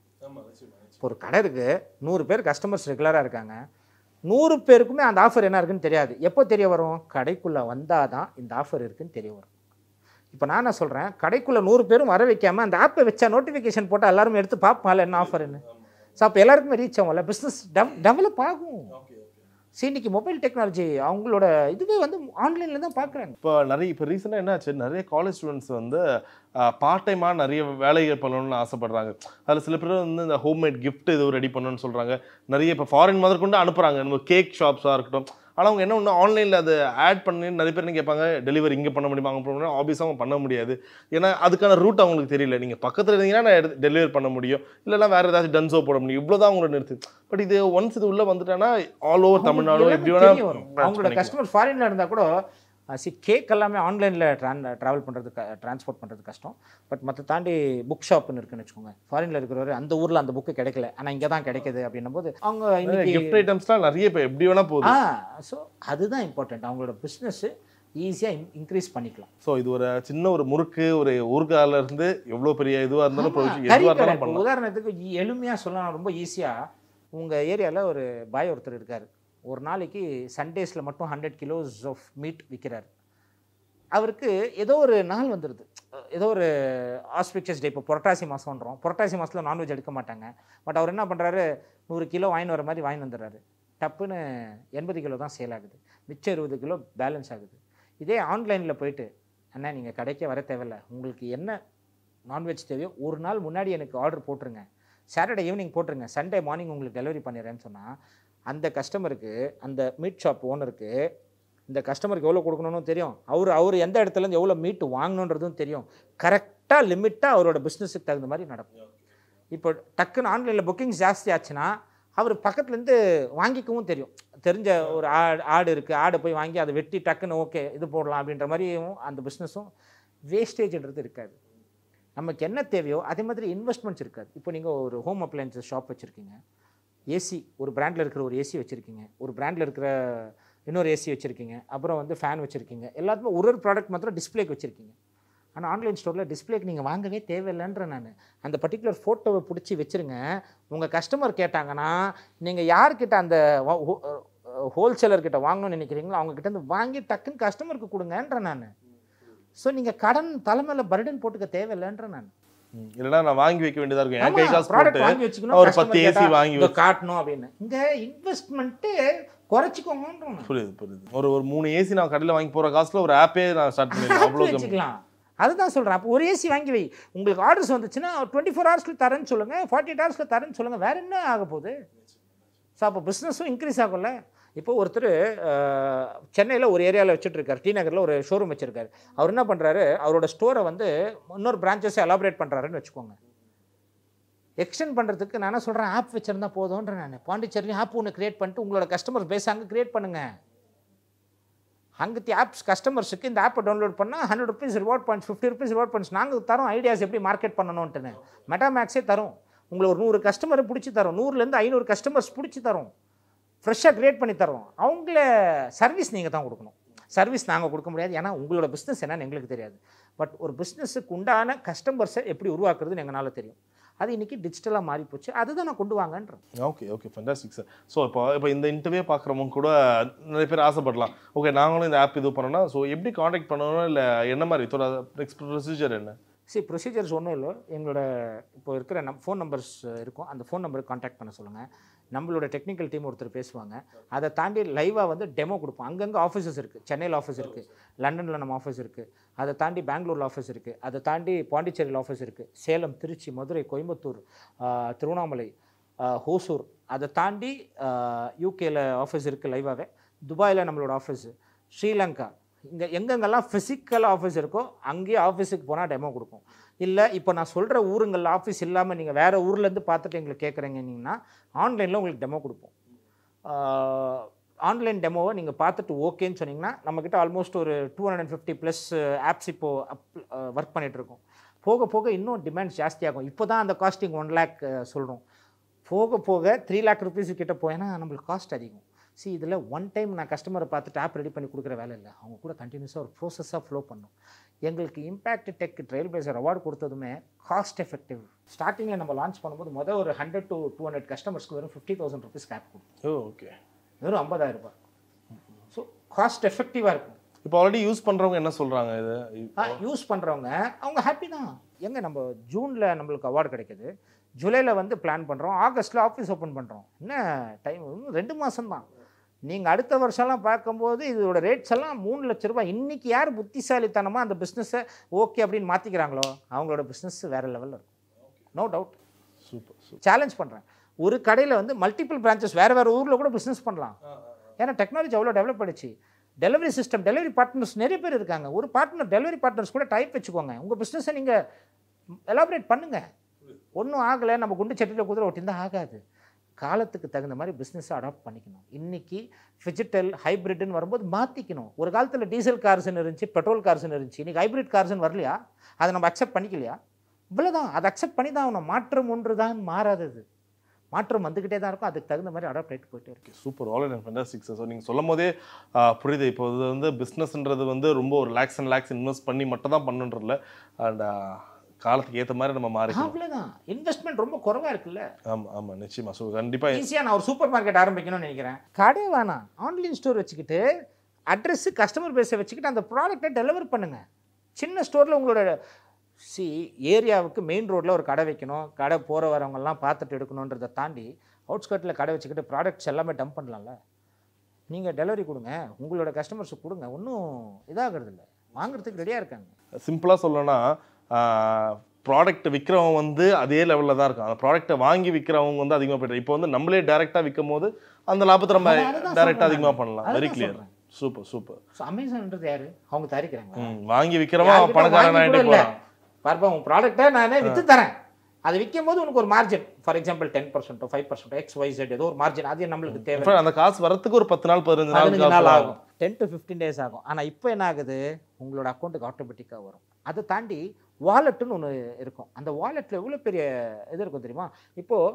இப்போ ஒரு கடை இருக்குது நூறு பேர் கஸ்டமர்ஸ் ரெகுலராக இருக்காங்க நூறு பேருக்குமே அந்த ஆஃபர் என்ன இருக்குன்னு தெரியாது எப்போ தெரிய வரும் கடைக்குள்ளே வந்தால் தான் இந்த ஆஃபர் இருக்குன்னு தெரிய வரும் இப்போ நான் என்ன சொல்கிறேன் கடைக்குள்ளே நூறு பேரும் வர வைக்காம அந்த ஆப்பை வச்சா நோட்டிஃபிகேஷன் போட்டால் எல்லாரும் எடுத்து பார்ப்பால என்ன ஆஃபர்னு ஸோ அப்போ எல்லாருக்குமே ரீச் ஆகும்ல பிஸ்னஸ் டெவலப் ஆகும் சரி இன்னைக்கு மொபைல் டெக்னாலஜி அவங்களோட இதுவே வந்து ஆன்லைனில் தான் பார்க்குறாங்க இப்போ நிறைய இப்போ ரீசெண்டாக என்ன ஆச்சு நிறைய காலேஜ் ஸ்டூடெண்ட்ஸ் வந்து பார்ட் டைமாக நிறைய வேலைகள் பண்ணணும்னு ஆசைப்படுறாங்க அதில் சில பேர் வந்து இந்த ஹோம்மேட் கிஃப்ட் இது ரெடி பண்ணணும்னு சொல்கிறாங்க நிறைய இப்போ ஃபாரின் முதற்கொண்டு அனுப்புகிறாங்க நம்ம கேக் ஷாப்ஸாக இருக்கட்டும் ஆனால் அவங்க என்ன ஒன்று ஆன்லைனில் அதை ஆட் பண்ணி நிறைய பேர் என்ன கேட்பாங்க டெலிவரி இங்கே பண்ண முடியுமா அங்கே பண்ண முடியும் ஆஃபீஸாக அவங்க பண்ண முடியாது ஏன்னா அதுக்கான ரூட் அவங்களுக்கு தெரியல நீங்கள் பக்கத்தில் இருந்தீங்கன்னா நான் எடுத்து டெலிவரி பண்ண முடியும் இல்லைன்னா வேறு ஏதாச்சும் டன்ஸோ போட முடியும் இவ்வளோ தான் அவங்களோட நிறுத்து பட் இது ஒன்ஸ் இது உள்ளே வந்துட்டாங்கன்னா ஆல் ஓவர் தமிழ்நாடு எப்படி தெரிய வேணா வரும் அவங்களோட கஸ்டமர் ஃபாரினில் இருந்தால் கூட சி கேக் எல்லாமே ஆன்லைனில் ட்ரான் ட்ராவல் பண்ணுறது ட்ரான்ஸ்போர்ட் பண்ணுறது கஷ்டம் பட் மற்ற தாண்டி புக் ஷாப்னு இருக்குன்னு வச்சுக்கோங்க ஃபாரினில் இருக்கிறவர் அந்த ஊரில் அந்த புக்கு கிடைக்கல ஆனால் இங்கே தான் கிடைக்குது அப்படின்னும் போது அவங்க இன்னைக்கு கிஃப்ட் ஐட்டம்ஸ்லாம் நிறைய இப்போ எப்படி வேணா போகுது ஆ ஸோ அதுதான் இம்பார்ட்டன்ட் அவங்களோட பிஸ்னஸ்ஸு ஈஸியாக இன்க்ரீஸ் பண்ணிக்கலாம் ஸோ இது ஒரு சின்ன ஒரு முறுக்கு ஒரு ஊர்கால இருந்து எவ்வளோ பெரிய இதுவாக இருந்தாலும் ஆமா, provision கறி எதுவாக கடை. இருந்தாலும் இப்போ பண்ணலாம் உதாரணத்துக்கு எளிமையாக சொல்லலாம் ரொம்ப ஈஸியாக உங்கள் ஏரியாவில் ஒரு பாய் ஒருத்தர் இருக்கார் ஒரு நாளைக்கு சண்டேஸில் மட்டும் ஹண்ட்ரட் கிலோஸ் ஆஃப் மீட் விற்கிறார் அவருக்கு ஏதோ ஒரு நாள் வந்துடுது ஏதோ ஒரு ஆஸ்பிக்சஸ் டே இப்போ புரட்டாசி மாதம்ன்றோம் புரட்டாசி மாதத்தில் நான்வெஜ் எடுக்க மாட்டாங்க பட் அவர் என்ன பண்ணுறாரு நூறு கிலோ வாங்கின்னு வர மாதிரி வாங்கி வந்துடுறாரு டப்புன்னு எண்பது கிலோ தான் சேல் ஆகுது மிச்சம் இருபது கிலோ பேலன்ஸ் ஆகுது இதே ஆன்லைனில் போயிட்டு அண்ணா நீங்கள் கடைக்கே வர தேவையில்ல உங்களுக்கு என்ன நான்வெஜ் தேவையோ ஒரு நாள் முன்னாடி எனக்கு ஆர்டர் போட்டுருங்க சாட்டர்டே ஈவினிங் போட்டுருங்க சண்டே மார்னிங் உங்களுக்கு டெலிவரி பண்ணிடுறேன்னு சொன்னால் அந்த கஸ்டமருக்கு அந்த மீட் ஷாப் ஓனருக்கு இந்த கஸ்டமருக்கு எவ்வளோ கொடுக்கணும்னு தெரியும் அவர் அவர் எந்த இடத்துலேருந்து எவ்வளோ மீட் வாங்கணுன்றதும் தெரியும் கரெக்டாக லிமிட்டாக அவரோட பிஸ்னஸுக்கு தகுந்த மாதிரி நடக்கும் இப்போ டக்குன்னு ஆன்லைனில் புக்கிங் ஜாஸ்தி ஆச்சுன்னா அவர் பக்கத்துலேருந்து வாங்கிக்கவும் தெரியும் தெரிஞ்ச ஒரு ஆடு ஆடு இருக்குது ஆடை போய் வாங்கி அதை வெட்டி டக்குன்னு ஓகே இது போடலாம் அப்படின்ற மாதிரியும் அந்த பிஸ்னஸும் வேஸ்டேஜ்ன்றது இருக்காது நமக்கு என்ன தேவையோ அதே மாதிரி இன்வெஸ்ட்மெண்ட்ஸ் இருக்காது இப்போ நீங்கள் ஒரு ஹோம் அப்ளையன்சஸ் ஷாப் வச்சுருக்கீங்க ஏசி ஒரு பிராண்டில் இருக்கிற ஒரு ஏசி வச்சுருக்கீங்க ஒரு பிராண்டில் இருக்கிற இன்னொரு ஏசி வச்சுருக்கீங்க அப்புறம் வந்து ஃபேன் வச்சுருக்கீங்க எல்லாத்துமே ஒரு ஒரு ப்ராடக்ட் மாத்திரம் டிஸ்ப்ளேக்கு வச்சுருக்கீங்க ஆனால் ஆன்லைன் ஸ்டோரில் டிஸ்ப்ளேக்கு நீங்கள் வாங்கவே தேவையில்லைன்ற நான் அந்த பர்டிகுலர் ஃபோட்டோவை பிடிச்சி வச்சுருங்க உங்கள் கஸ்டமர் கேட்டாங்கன்னா நீங்கள் யார்கிட்ட அந்த ஹோல்சேலர்கிட்ட வாங்கணும்னு நினைக்கிறீங்களோ அவங்க கிட்ட இருந்து வாங்கி டக்குன்னு கஸ்டமருக்கு கொடுங்கன்ற நான் ஸோ நீங்கள் கடன் தலைமையில் பர்டன் போட்டுக்க தேவையில்லைன்ற நான் ம். இல்லைன்னா நான் வாங்கி வைக்க வேண்டியதா இருக்கும் என் கை காசு ப்ராடக்ட் போட்டு வாங்கி வச்சுக்கணும் ஒரு customer பத்து ஏசி கேட்டா வாங்கி இதோ காட்டணும் அப்படின்னு இங்க இன்வெஸ்ட்மெண்ட்டு குறைச்சிக்கோங்கன்றோம் புரியுது புரியுது ஒரு ஒரு மூணு ஏசி நான் கடையில் வாங்கி போற காசுல ஒரு ஆப்பே நான் ஸ்டார்ட் பண்ணிடுறேன் அவ்வளோ கம்மி வச்சுக்கலாம் அதுதான் சொல்கிறேன் அப்போ ஒரு ஏசி வாங்கி வை உங்களுக்கு ஆர்டர்ஸ் வந்துச்சுன்னா டுவெண்ட்டி ஃபோர் ஹவர்ஸ்க்கு தரேன்னு சொல்லுங்கள் ஃபார்ட்டி எயிட் ஹவர்ஸ்க்கு தரேன்னு சொல்லுங்கள் வேற என்ன ஆக போகுது ஸோ அப்போ பிஸ்னஸும் இன்க்ரீஸ் ஆகும்ல இப்போ ஒருத்தர் சென்னையில் ஒரு ஏரியாவில் வச்சுட்டு இருக்காரு டி நகரில் ஒரு ஷோரூம் வச்சிருக்காரு அவர் என்ன பண்ணுறாரு அவரோட ஸ்டோரை வந்து இன்னொரு பிரான்ச்சஸை எலாபரேட் பண்ணுறாருன்னு வச்சுக்கோங்க எக்ஸ்டெண்ட் பண்ணுறதுக்கு நான் என்ன சொல்கிறேன் ஆப் வச்சுருந்தா போதும்ன்ற நான் பாண்டிச்சேரியும் ஆப் ஒன்று கிரியேட் பண்ணிட்டு உங்களோட கஸ்டமர் பேஸ் அங்கே கிரியேட் பண்ணுங்கள் அங்கத்தி ஆப்ஸ் கஸ்டமர்ஸுக்கு இந்த ஆப்பை டவுன்லோட் பண்ணால் hundred rupees reward points fifty rupees reward points நாங்கள் தரோம் ஐடியாஸ் எப்படி மார்க்கெட் பண்ணணும்ட்டுன்னு மெட்டாமேக்ஸே தரும் உங்களை ஒரு நூறு கஸ்டமரை பிடிச்சி தரோம் நூறுலேருந்து ஐநூறு கஸ்டமர்ஸ் பிடிச்சி தரோம் ஃப்ரெஷ்ஷாக க்ரியேட் பண்ணி தரோம் அவங்கள சர்வீஸ் நீங்கள் தான் கொடுக்கணும் சர்வீஸ் நாங்கள் கொடுக்க முடியாது ஏன்னா உங்களோட பிஸ்னஸ் என்னன்னு எங்களுக்கு தெரியாது பட் ஒரு பிஸ்னஸுக்கு உண்டான கஸ்டமர்ஸை எப்படி உருவாக்குறதுன்னு எங்களால் தெரியும் அது இன்றைக்கி டிஜிட்டலாக மாறி போச்சு அதுதான் நான் கொண்டு வாங்கன்றேன் okay okay fantastic sir so இப்போ இப்போ இந்த இன்டர்வியூ பார்க்குறவங்க கூட நிறைய பேர் ஆசைப்படலாம் ஓகே நாங்களும் இந்த ஆப் இது பண்ணோம்னா ஸோ எப்படி காண்டாக்ட் பண்ணணும் இல்லை என்ன மாதிரி இதோட நெக்ஸ்ட் ப்ரொசீஜர் என்ன சரி ப்ரொசீஜர்ஸ் ஒன்றும் இல்லை எங்களோட இப்போ இருக்கிற நம் ஃபோன் நம்பர்ஸ் இருக்கும் அந்த ஃபோன் நம்பருக்கு காண்டாக்ட் பண்ண சொல்லுங்கள் நம்மளோட டெக்னிக்கல் டீம் ஒருத்தர் பேசுவாங்க அதை தாண்டி லைவாக வந்து டெமோ கொடுப்போம் அங்கங்கே ஆஃபீஸஸ் இருக்குது சென்னையில் ஆஃபீஸ் இருக்குது லண்டனில் நம்ம ஆஃபீஸ் இருக்குது அதை தாண்டி பெங்களூரில் ஆஃபீஸ் இருக்குது அதை தாண்டி பாண்டிச்சேரியில் ஆஃபீஸ் இருக்குது சேலம் திருச்சி மதுரை கோயம்புத்தூர் ஆஹ், திருவண்ணாமலை ஆஹ், ஹோசூர் அதை தாண்டி யூகேல ஆஃபீஸ் இருக்குது லைவாகவே துபாயில் நம்மளோட ஆஃபீஸு ஸ்ரீலங்கா இங்கே எங்கெங்கெல்லாம் ஃபிசிக்கல் ஆஃபீஸ் இருக்கோ அங்கேயே ஆஃபீஸுக்கு போனால் டெமோ கொடுப்போம் இல்லை இப்போ நான் சொல்கிற ஊருங்களில் ஆஃபீஸ் இல்லாமல் நீங்கள் வேறு ஊர்லேருந்து பார்த்துட்டு எங்களுக்கு கேட்குறீங்கன்னா ஆன்லைனில் உங்களுக்கு டெமோ கொடுப்போம் ஆஹ் ஆன்லைன் டெமோவை நீங்கள் பார்த்துட்டு ஓகேன்னு சொன்னீங்கன்னா நம்மக்கிட்ட ஆல்மோஸ்ட் ஒரு two hundred and fifty plus apps இப்போது அப் ஒர்க் பண்ணிகிட்ருக்கோம் போக போக இன்னும் டிமாண்ட் ஜாஸ்தியாகும் இப்போ தான் அந்த காஸ்டிங் ஒன் லேக் சொல்கிறோம் போக போக த்ரீ லேக் ருபீஸ் கிட்ட போயினா நம்மளுக்கு காஸ்ட் அதிகம் see இதில் ஒன் டைம் நான் கஸ்டமரை பார்த்துட்டு ஆப் ரெடி பண்ணி கொடுக்குற வேலை இல்லை அவங்க கூட கண்டினியூஸாக ஒரு ப்ரோசஸாக ஃப்ளோ பண்ணும் எங்களுக்கு impact tech trailblazer award கொடுத்ததுமே காஸ்ட் எஃபெக்டிவ் ஸ்டார்டிங்கில் நம்ம லான்ச் பண்ணும்போது மொதல் ஒரு ஹண்ட்ரட் டு டூ ஹண்ட்ரட் கஸ்டமர்ஸ்க்கு வெறும் ஃபிஃப்டி தௌசண்ட் ருபீஸ் ஆப் கொடுக்கும் ஓ ஓகே வெறும் ஐம்பதாயிரம் ரூபாய் ஸோ காஸ்ட் எஃபெக்டிவாக இருக்கும் இப்போ ஆல்ரெடி யூஸ் பண்றவங்க என்ன சொல்றாங்க இது யூஸ் பண்ணுறவங்க அவங்க ஹாப்பி தான் எங்க நம்ம ஜூனில் நம்மளுக்கு அவார்டு கிடைக்குது ஜூலையில் வந்து பிளான் பண்ணுறோம் ஆகஸ்ட்டில் ஆஃபீஸ் ஓப்பன் பண்ணுறோம் என்ன டைம் இன்னும் ரெண்டு மாதம் தான் நீங்கள் அடுத்த வருஷம்லாம் பார்க்கும்போது இதோட ரேட்ஸ் எல்லாம் மூணு லட்ச ரூபாய் இன்றைக்கி யார் புத்திசாலித்தனமாக அந்த பிஸ்னஸை ஓகே அப்படின்னு மாற்றிக்கிறாங்களோ அவங்களோட பிஸ்னஸ் வேறு லெவலில் இருக்கும் no doubt super super challenge பண்ணுறேன் ஒரு கடையில் வந்து மல்டிபிள் பிரான்ச்சஸ் வேறு வேறு ஊரில் கூட பிஸ்னஸ் பண்ணலாம் ஏன்னா டெக்னாலஜி அவ்வளோ டெவலப் ஆயிடுச்சு டெலிவரி சிஸ்டம் டெலிவரி பார்ட்னர்ஸ் நிறைய பேர் இருக்காங்க ஒரு பார்ட்னர் டெலிவரி பார்ட்னர்ஸ் கூட டைப் வச்சுக்கோங்க உங்கள் பிஸ்னஸை நீங்கள் எலாபரேட் பண்ணுங்க ஒன்றும் ஆகலை நம்ம குண்டு சட்டியில் குதிரை ஒட்டியிருந்தா ஆகாது காலத்துக்கு தகுந்த மாதிரி பிஸ்னஸை அடாப்ட் பண்ணிக்கணும் இன்னைக்கு ஃபிஜிட்டல் ஹைப்ரிட்னு வரும்போது மாற்றிக்கணும் ஒரு காலத்தில் டீசல் கார்ஸ்னு இருந்துச்சு பெட்ரோல் கார்ஸ்னு இருந்துச்சு இன்னைக்கு ஹைப்ரிட் கார்ஸ்னு வரலையா அதை நம்ம அக்செப்ட் பண்ணிக்கலையா இவ்வளோதான் அதை அக்செப்ட் பண்ணி தான் ஆகணும் மாற்றம் ஒன்று தான் மாறாதது மாற்றம் வந்துக்கிட்டே தான் இருக்கும் அதுக்கு தகுந்த மாதிரி அடாப்ட் ஆகிட்டு போயிட்டே இருக்கு super all and fantastic sir so நீங்கள் சொல்லும் போதே ஆ, புரியுது இப்போ இது வந்து பிஸ்னஸ்ன்றது வந்து ரொம்ப ஒரு லேக்ஸ் அண்ட் லேக்ஸ் இன்வெஸ்ட் பண்ணி மட்டும் தான் பண்ணுன்றதில்ல அண்ட் காலத்துக்கு ஏற்ற மாதிரி நம்ம மாறிக்கணும் அவ்வளோதான் இன்வெஸ்ட்மெண்ட் ரொம்ப குறைவாக இருக்குல்ல ஆமாம் ஆமாம் நிச்சயமா ஸோ கண்டிப்பாக ஈஸியாக நான் ஒரு சூப்பர் மார்க்கெட் ஆரம்பிக்கணும்னு நினைக்கிறேன் கடை வேணாம் ஆன்லைன் ஸ்டோர் வச்சுக்கிட்டு அட்ரஸ் கஸ்டமர் பேஸை வச்சுக்கிட்டு அந்த ப்ராடக்ட்டை டெலிவர் பண்ணுங்க சின்ன ஸ்டோரில் உங்களோட சி ஏரியாவுக்கு மெயின் ரோட்டில் ஒரு கடை வைக்கணும் கடை போகிற வரவங்கெல்லாம் பார்த்துட்டு எடுக்கணுன்றதை தாண்டி அவுட்ஸ்கர்ட்டில் கடை வச்சுக்கிட்டு ப்ராடக்ட்ஸ் எல்லாமே டம்ப் பண்ணலாம்ல நீங்கள் டெலிவரி கொடுங்க உங்களோட கஸ்டமர்ஸுக்கு கொடுங்க ஒன்றும் இதாகிறது இல்லை வாங்குறதுக்கு ரெடியாக இருக்காங்க சிம்பிளாக சொல்லணும்னா ப்ராடக்ட் விற்கிறவங்க வந்து அதே லெவலில் தான் இருக்கும் அந்த ப்ராடக்ட்டை வாங்கி விற்கிறவங்க வந்து அதிகமாக போயிட்டு இப்போ வந்து நம்மளே டேரெக்டாக விற்கும் போது அந்த லாபத்தை நம்ம அதான் அதுதான் டேரெக்டாக சொல்றேன் அதிகமாக நான். பண்ணலாம் அதுதான் வெரி கிளியர் சொல்றேன். சூப்பர் சூப்பர் ஸோ அமேசான்ன்றது யாரு அவங்க தயாரிக்கிறாங்க ம் வாங்கி விற்கிறவன் யார்கிட்ட பணக்காரன் வாங்கி கூட ஆகிட்டு இல்ல. போகிறான் பாருப்பா உன் ப்ராடக்ட்டை நானே வித்து தரேன் அது விற்கும் போது உனக்கு ஒரு மார்ஜின் ஃபார் எக்ஸாம்பிள் டென் பர்சன்ட்டோ five percent X Y Z ஏதோ ஒரு மார்ஜின் அது நம்மளுக்கு தேவை இப்ப அந்த காசு வரத்துக்கு ஒரு பத்து நாள் பதினஞ்சு நாள் பதினஞ்சு நாள் காசு ஆகும் டென் டு ஃபிஃப்டீன் டேஸ் ஆகும் ஆனால் இப்போ என்ன ஆகுது உங்களோட அக்கௌண்ட்டுக்கு ஆட்டோமேட்டிக்காக வரும் அதை தாண்டி வாலெட்டுன்னு ஒன்று இருக்கும் அந்த வாலெட்டில் எவ்வளோ பெரிய இது இருக்கும் தெரியுமா இப்போது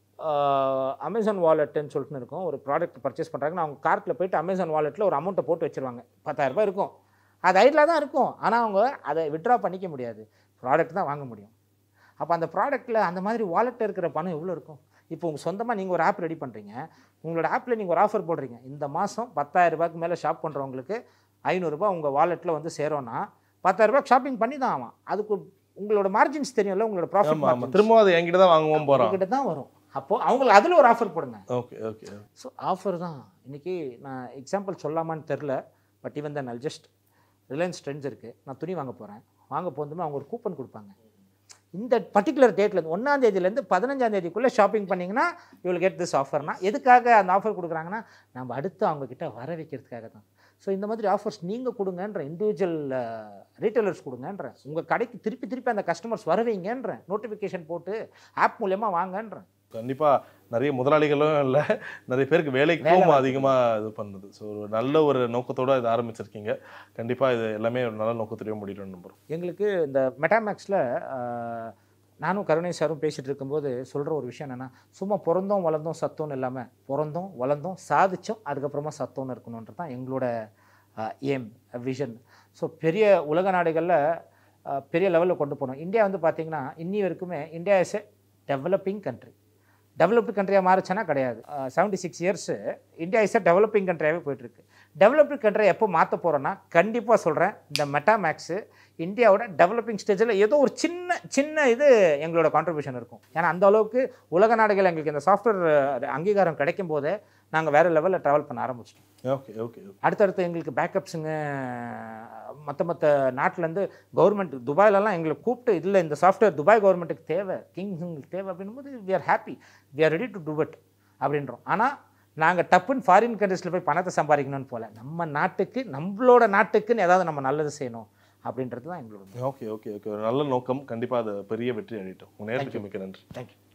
அமேசான் வாலெட்டுன்னு சொல்லிட்டு இருக்கும் ஒரு ப்ராடக்ட் பர்ச்சேஸ் பண்ணுறாங்கன்னா அவங்க கார்ட்டில் போயிட்டு அமேசான் வாலெட்டில் ஒரு அமௌண்ட்டை போட்டு வச்சிருவாங்க பத்தாயிரம் ரூபாய் இருக்கும் அது ஐடில் தான் இருக்கும் ஆனால் அவங்க அதை விட்ரா பண்ணிக்க முடியாது ப்ராடக்ட் தான் வாங்க முடியும் அப்போ அந்த ப்ராடக்ட்டில் அந்த மாதிரி வாலெட்டில் இருக்கிற பணம் எவ்வளோ இருக்கும் இப்போ உங்கள் சொந்தமாக நீங்கள் ஒரு ஆப் ரெடி பண்ணுறீங்க உங்களோட ஆப்பில் நீங்கள் ஒரு ஆஃபர் போடுறீங்க இந்த மாதம் பத்தாயிரம் ரூபாய்க்கு மேலே ஷாப் பண்ணுறவங்களுக்கு ஐநூறுரூபா உங்கள் வாலெட்டில் வந்து சேரோன்னா பத்தாயிரம் ரூபாய் ஷாப்பிங் பண்ணி தான் ஆகும் அதுக்கு உங்களோட மார்ஜின்ஸ் தெரியும்ல உங்களோட ஆமா ஆமா ப்ராஃபிட் திரும்ப அது என்கிட்ட தான் வாங்குவோம் போறான் கிட்ட தான் வரும் அப்போது அவங்களுக்கு அதில் ஒரு ஆஃபர் போடுங்க ஓகே ஓகே ஸோ ஆஃபர் தான் இன்றைக்கி நான் எக்ஸாம்பிள் சொல்லாமான்னு தெரில பட் ஈவன் தான் நல் ஜஸ்ட் ரிலையன்ஸ் ட்ரெண்ட்ஸ் இருக்குது நான் துணி வாங்க போகிறேன் வாங்க போகும்போது அவங்க ஒரு கூப்பன் கொடுப்பாங்க இந்த பர்டிகுலர் டேட்லேருந்து ஒன்றாம் தேதியிலேருந்து பதினஞ்சாம் தேதிக்குள்ளே ஷாப்பிங் பண்ணிங்கன்னா யூ வில் கெட் திஸ் ஆஃபர்னா எதுக்காக அந்த ஆஃபர் கொடுக்குறாங்கன்னா நம்ம அடுத்து அவங்கக்கிட்ட வர வைக்கிறதுக்காக தான் ஸோ இந்த மாதிரி ஆஃபர்ஸ் நீங்கள் கொடுங்கன்ற இண்டிவிஜுவல் ரீட்டைலர்ஸ் கொடுங்கன்ற உங்கள் கடைக்கு திருப்பி திருப்பி அந்த கஸ்டமர்ஸ் வர வைங்கன்ற நோட்டிஃபிகேஷன் போட்டு ஆப் மூலயமா வாங்கன்றேன் கண்டிப்பா நிறைய முதலாளிகளும் இல்லை நிறைய பேருக்கு வேலைக்கும் அதிகமா இது பண்ணுது ஸோ ஒரு நல்ல ஒரு நோக்கத்தோட இதை ஆரம்பிச்சிருக்கீங்க கண்டிப்பா இது எல்லாமே ஒரு நல்ல நோக்கத்தோடய முடியணும்னு நம்புறோம் எங்களுக்கு இந்த மெட்டாமேக்ஸில் நானும் கருணை சாரும் பேசிகிட்டு இருக்கும்போது சொல்கிற ஒரு விஷயம் என்னென்னா சும்மா பிறந்தோம் வளர்ந்தோம் சத்தோன்னு இல்லாமல் பிறந்தோம் வளர்ந்தோம் சாதிச்சோம் அதுக்கப்புறமா சத்தோன்னு இருக்கணுன்றது தான் எங்களோட ஏம் விஷன் ஸோ பெரிய உலக நாடுகளில் பெரிய லெவலில் கொண்டு போகணும் இந்தியா வந்து பார்த்திங்கன்னா இன்னி வரைக்குமே India is a developing country developed கண்ட்ரியாக மாறுச்சுன்னா கிடையாது seventy six years India is a developing கண்ட்ரியாகவே போயிட்டுருக்கு டெவலப்டு கண்ட்ரியை எப்போ மாற்ற போகிறோன்னா கண்டிப்பாக சொல்கிறேன் இந்த மெட்டாமேக்ஸு இந்தியாவோட டெவலப்பிங் ஸ்டேஜில் ஏதோ ஒரு சின்ன சின்ன இது எங்களோட கான்ட்ரிபியூஷன் இருக்கும் ஏன்னா அந்த அளவுக்கு உலக நாடுகள் எங்களுக்கு இந்த சாஃப்ட்வேர் அங்கீகாரம் கிடைக்கும் போதே நாங்கள் வேறு லெவலில் ட்ராவல் பண்ண ஆரம்பிச்சிட்டோம் ஓகே ஓகே அடுத்தடுத்து எங்களுக்கு பேக்கப்ஸுங்க மற்ற மற்ற நாட்டிலேருந்து கவர்மெண்ட் துபாயிலலாம் எங்களை கூப்பிட்டு இல்லை இந்த சாஃப்ட்வேர் துபாய் கவர்மெண்ட்டுக்கு தேவை கிங்ஸுங்களுக்கு தேவை அப்படின்னும்போது we are happy we are ready to do it அப்படின்றோம் ஆனால் நாங்கள் டப்புன்னு ஃபாரின் கண்ட்ரீஸில் போய் பணத்தை சம்பாதிக்கணும்னு போல நம்ம நாட்டுக்கு நம்மளோட நாட்டுக்குன்னு ஏதாவது நம்ம நல்லது செய்யணும் அப்படின்றது தான் எங்களோட ஓகே ஓகே ஓகே ஒரு நல்ல நோக்கம் கண்டிப்பா அது பெரிய வெற்றி அடையட்டும் உங்க நேரத்துக்கு மிக்க நன்றி தேங்க்யூ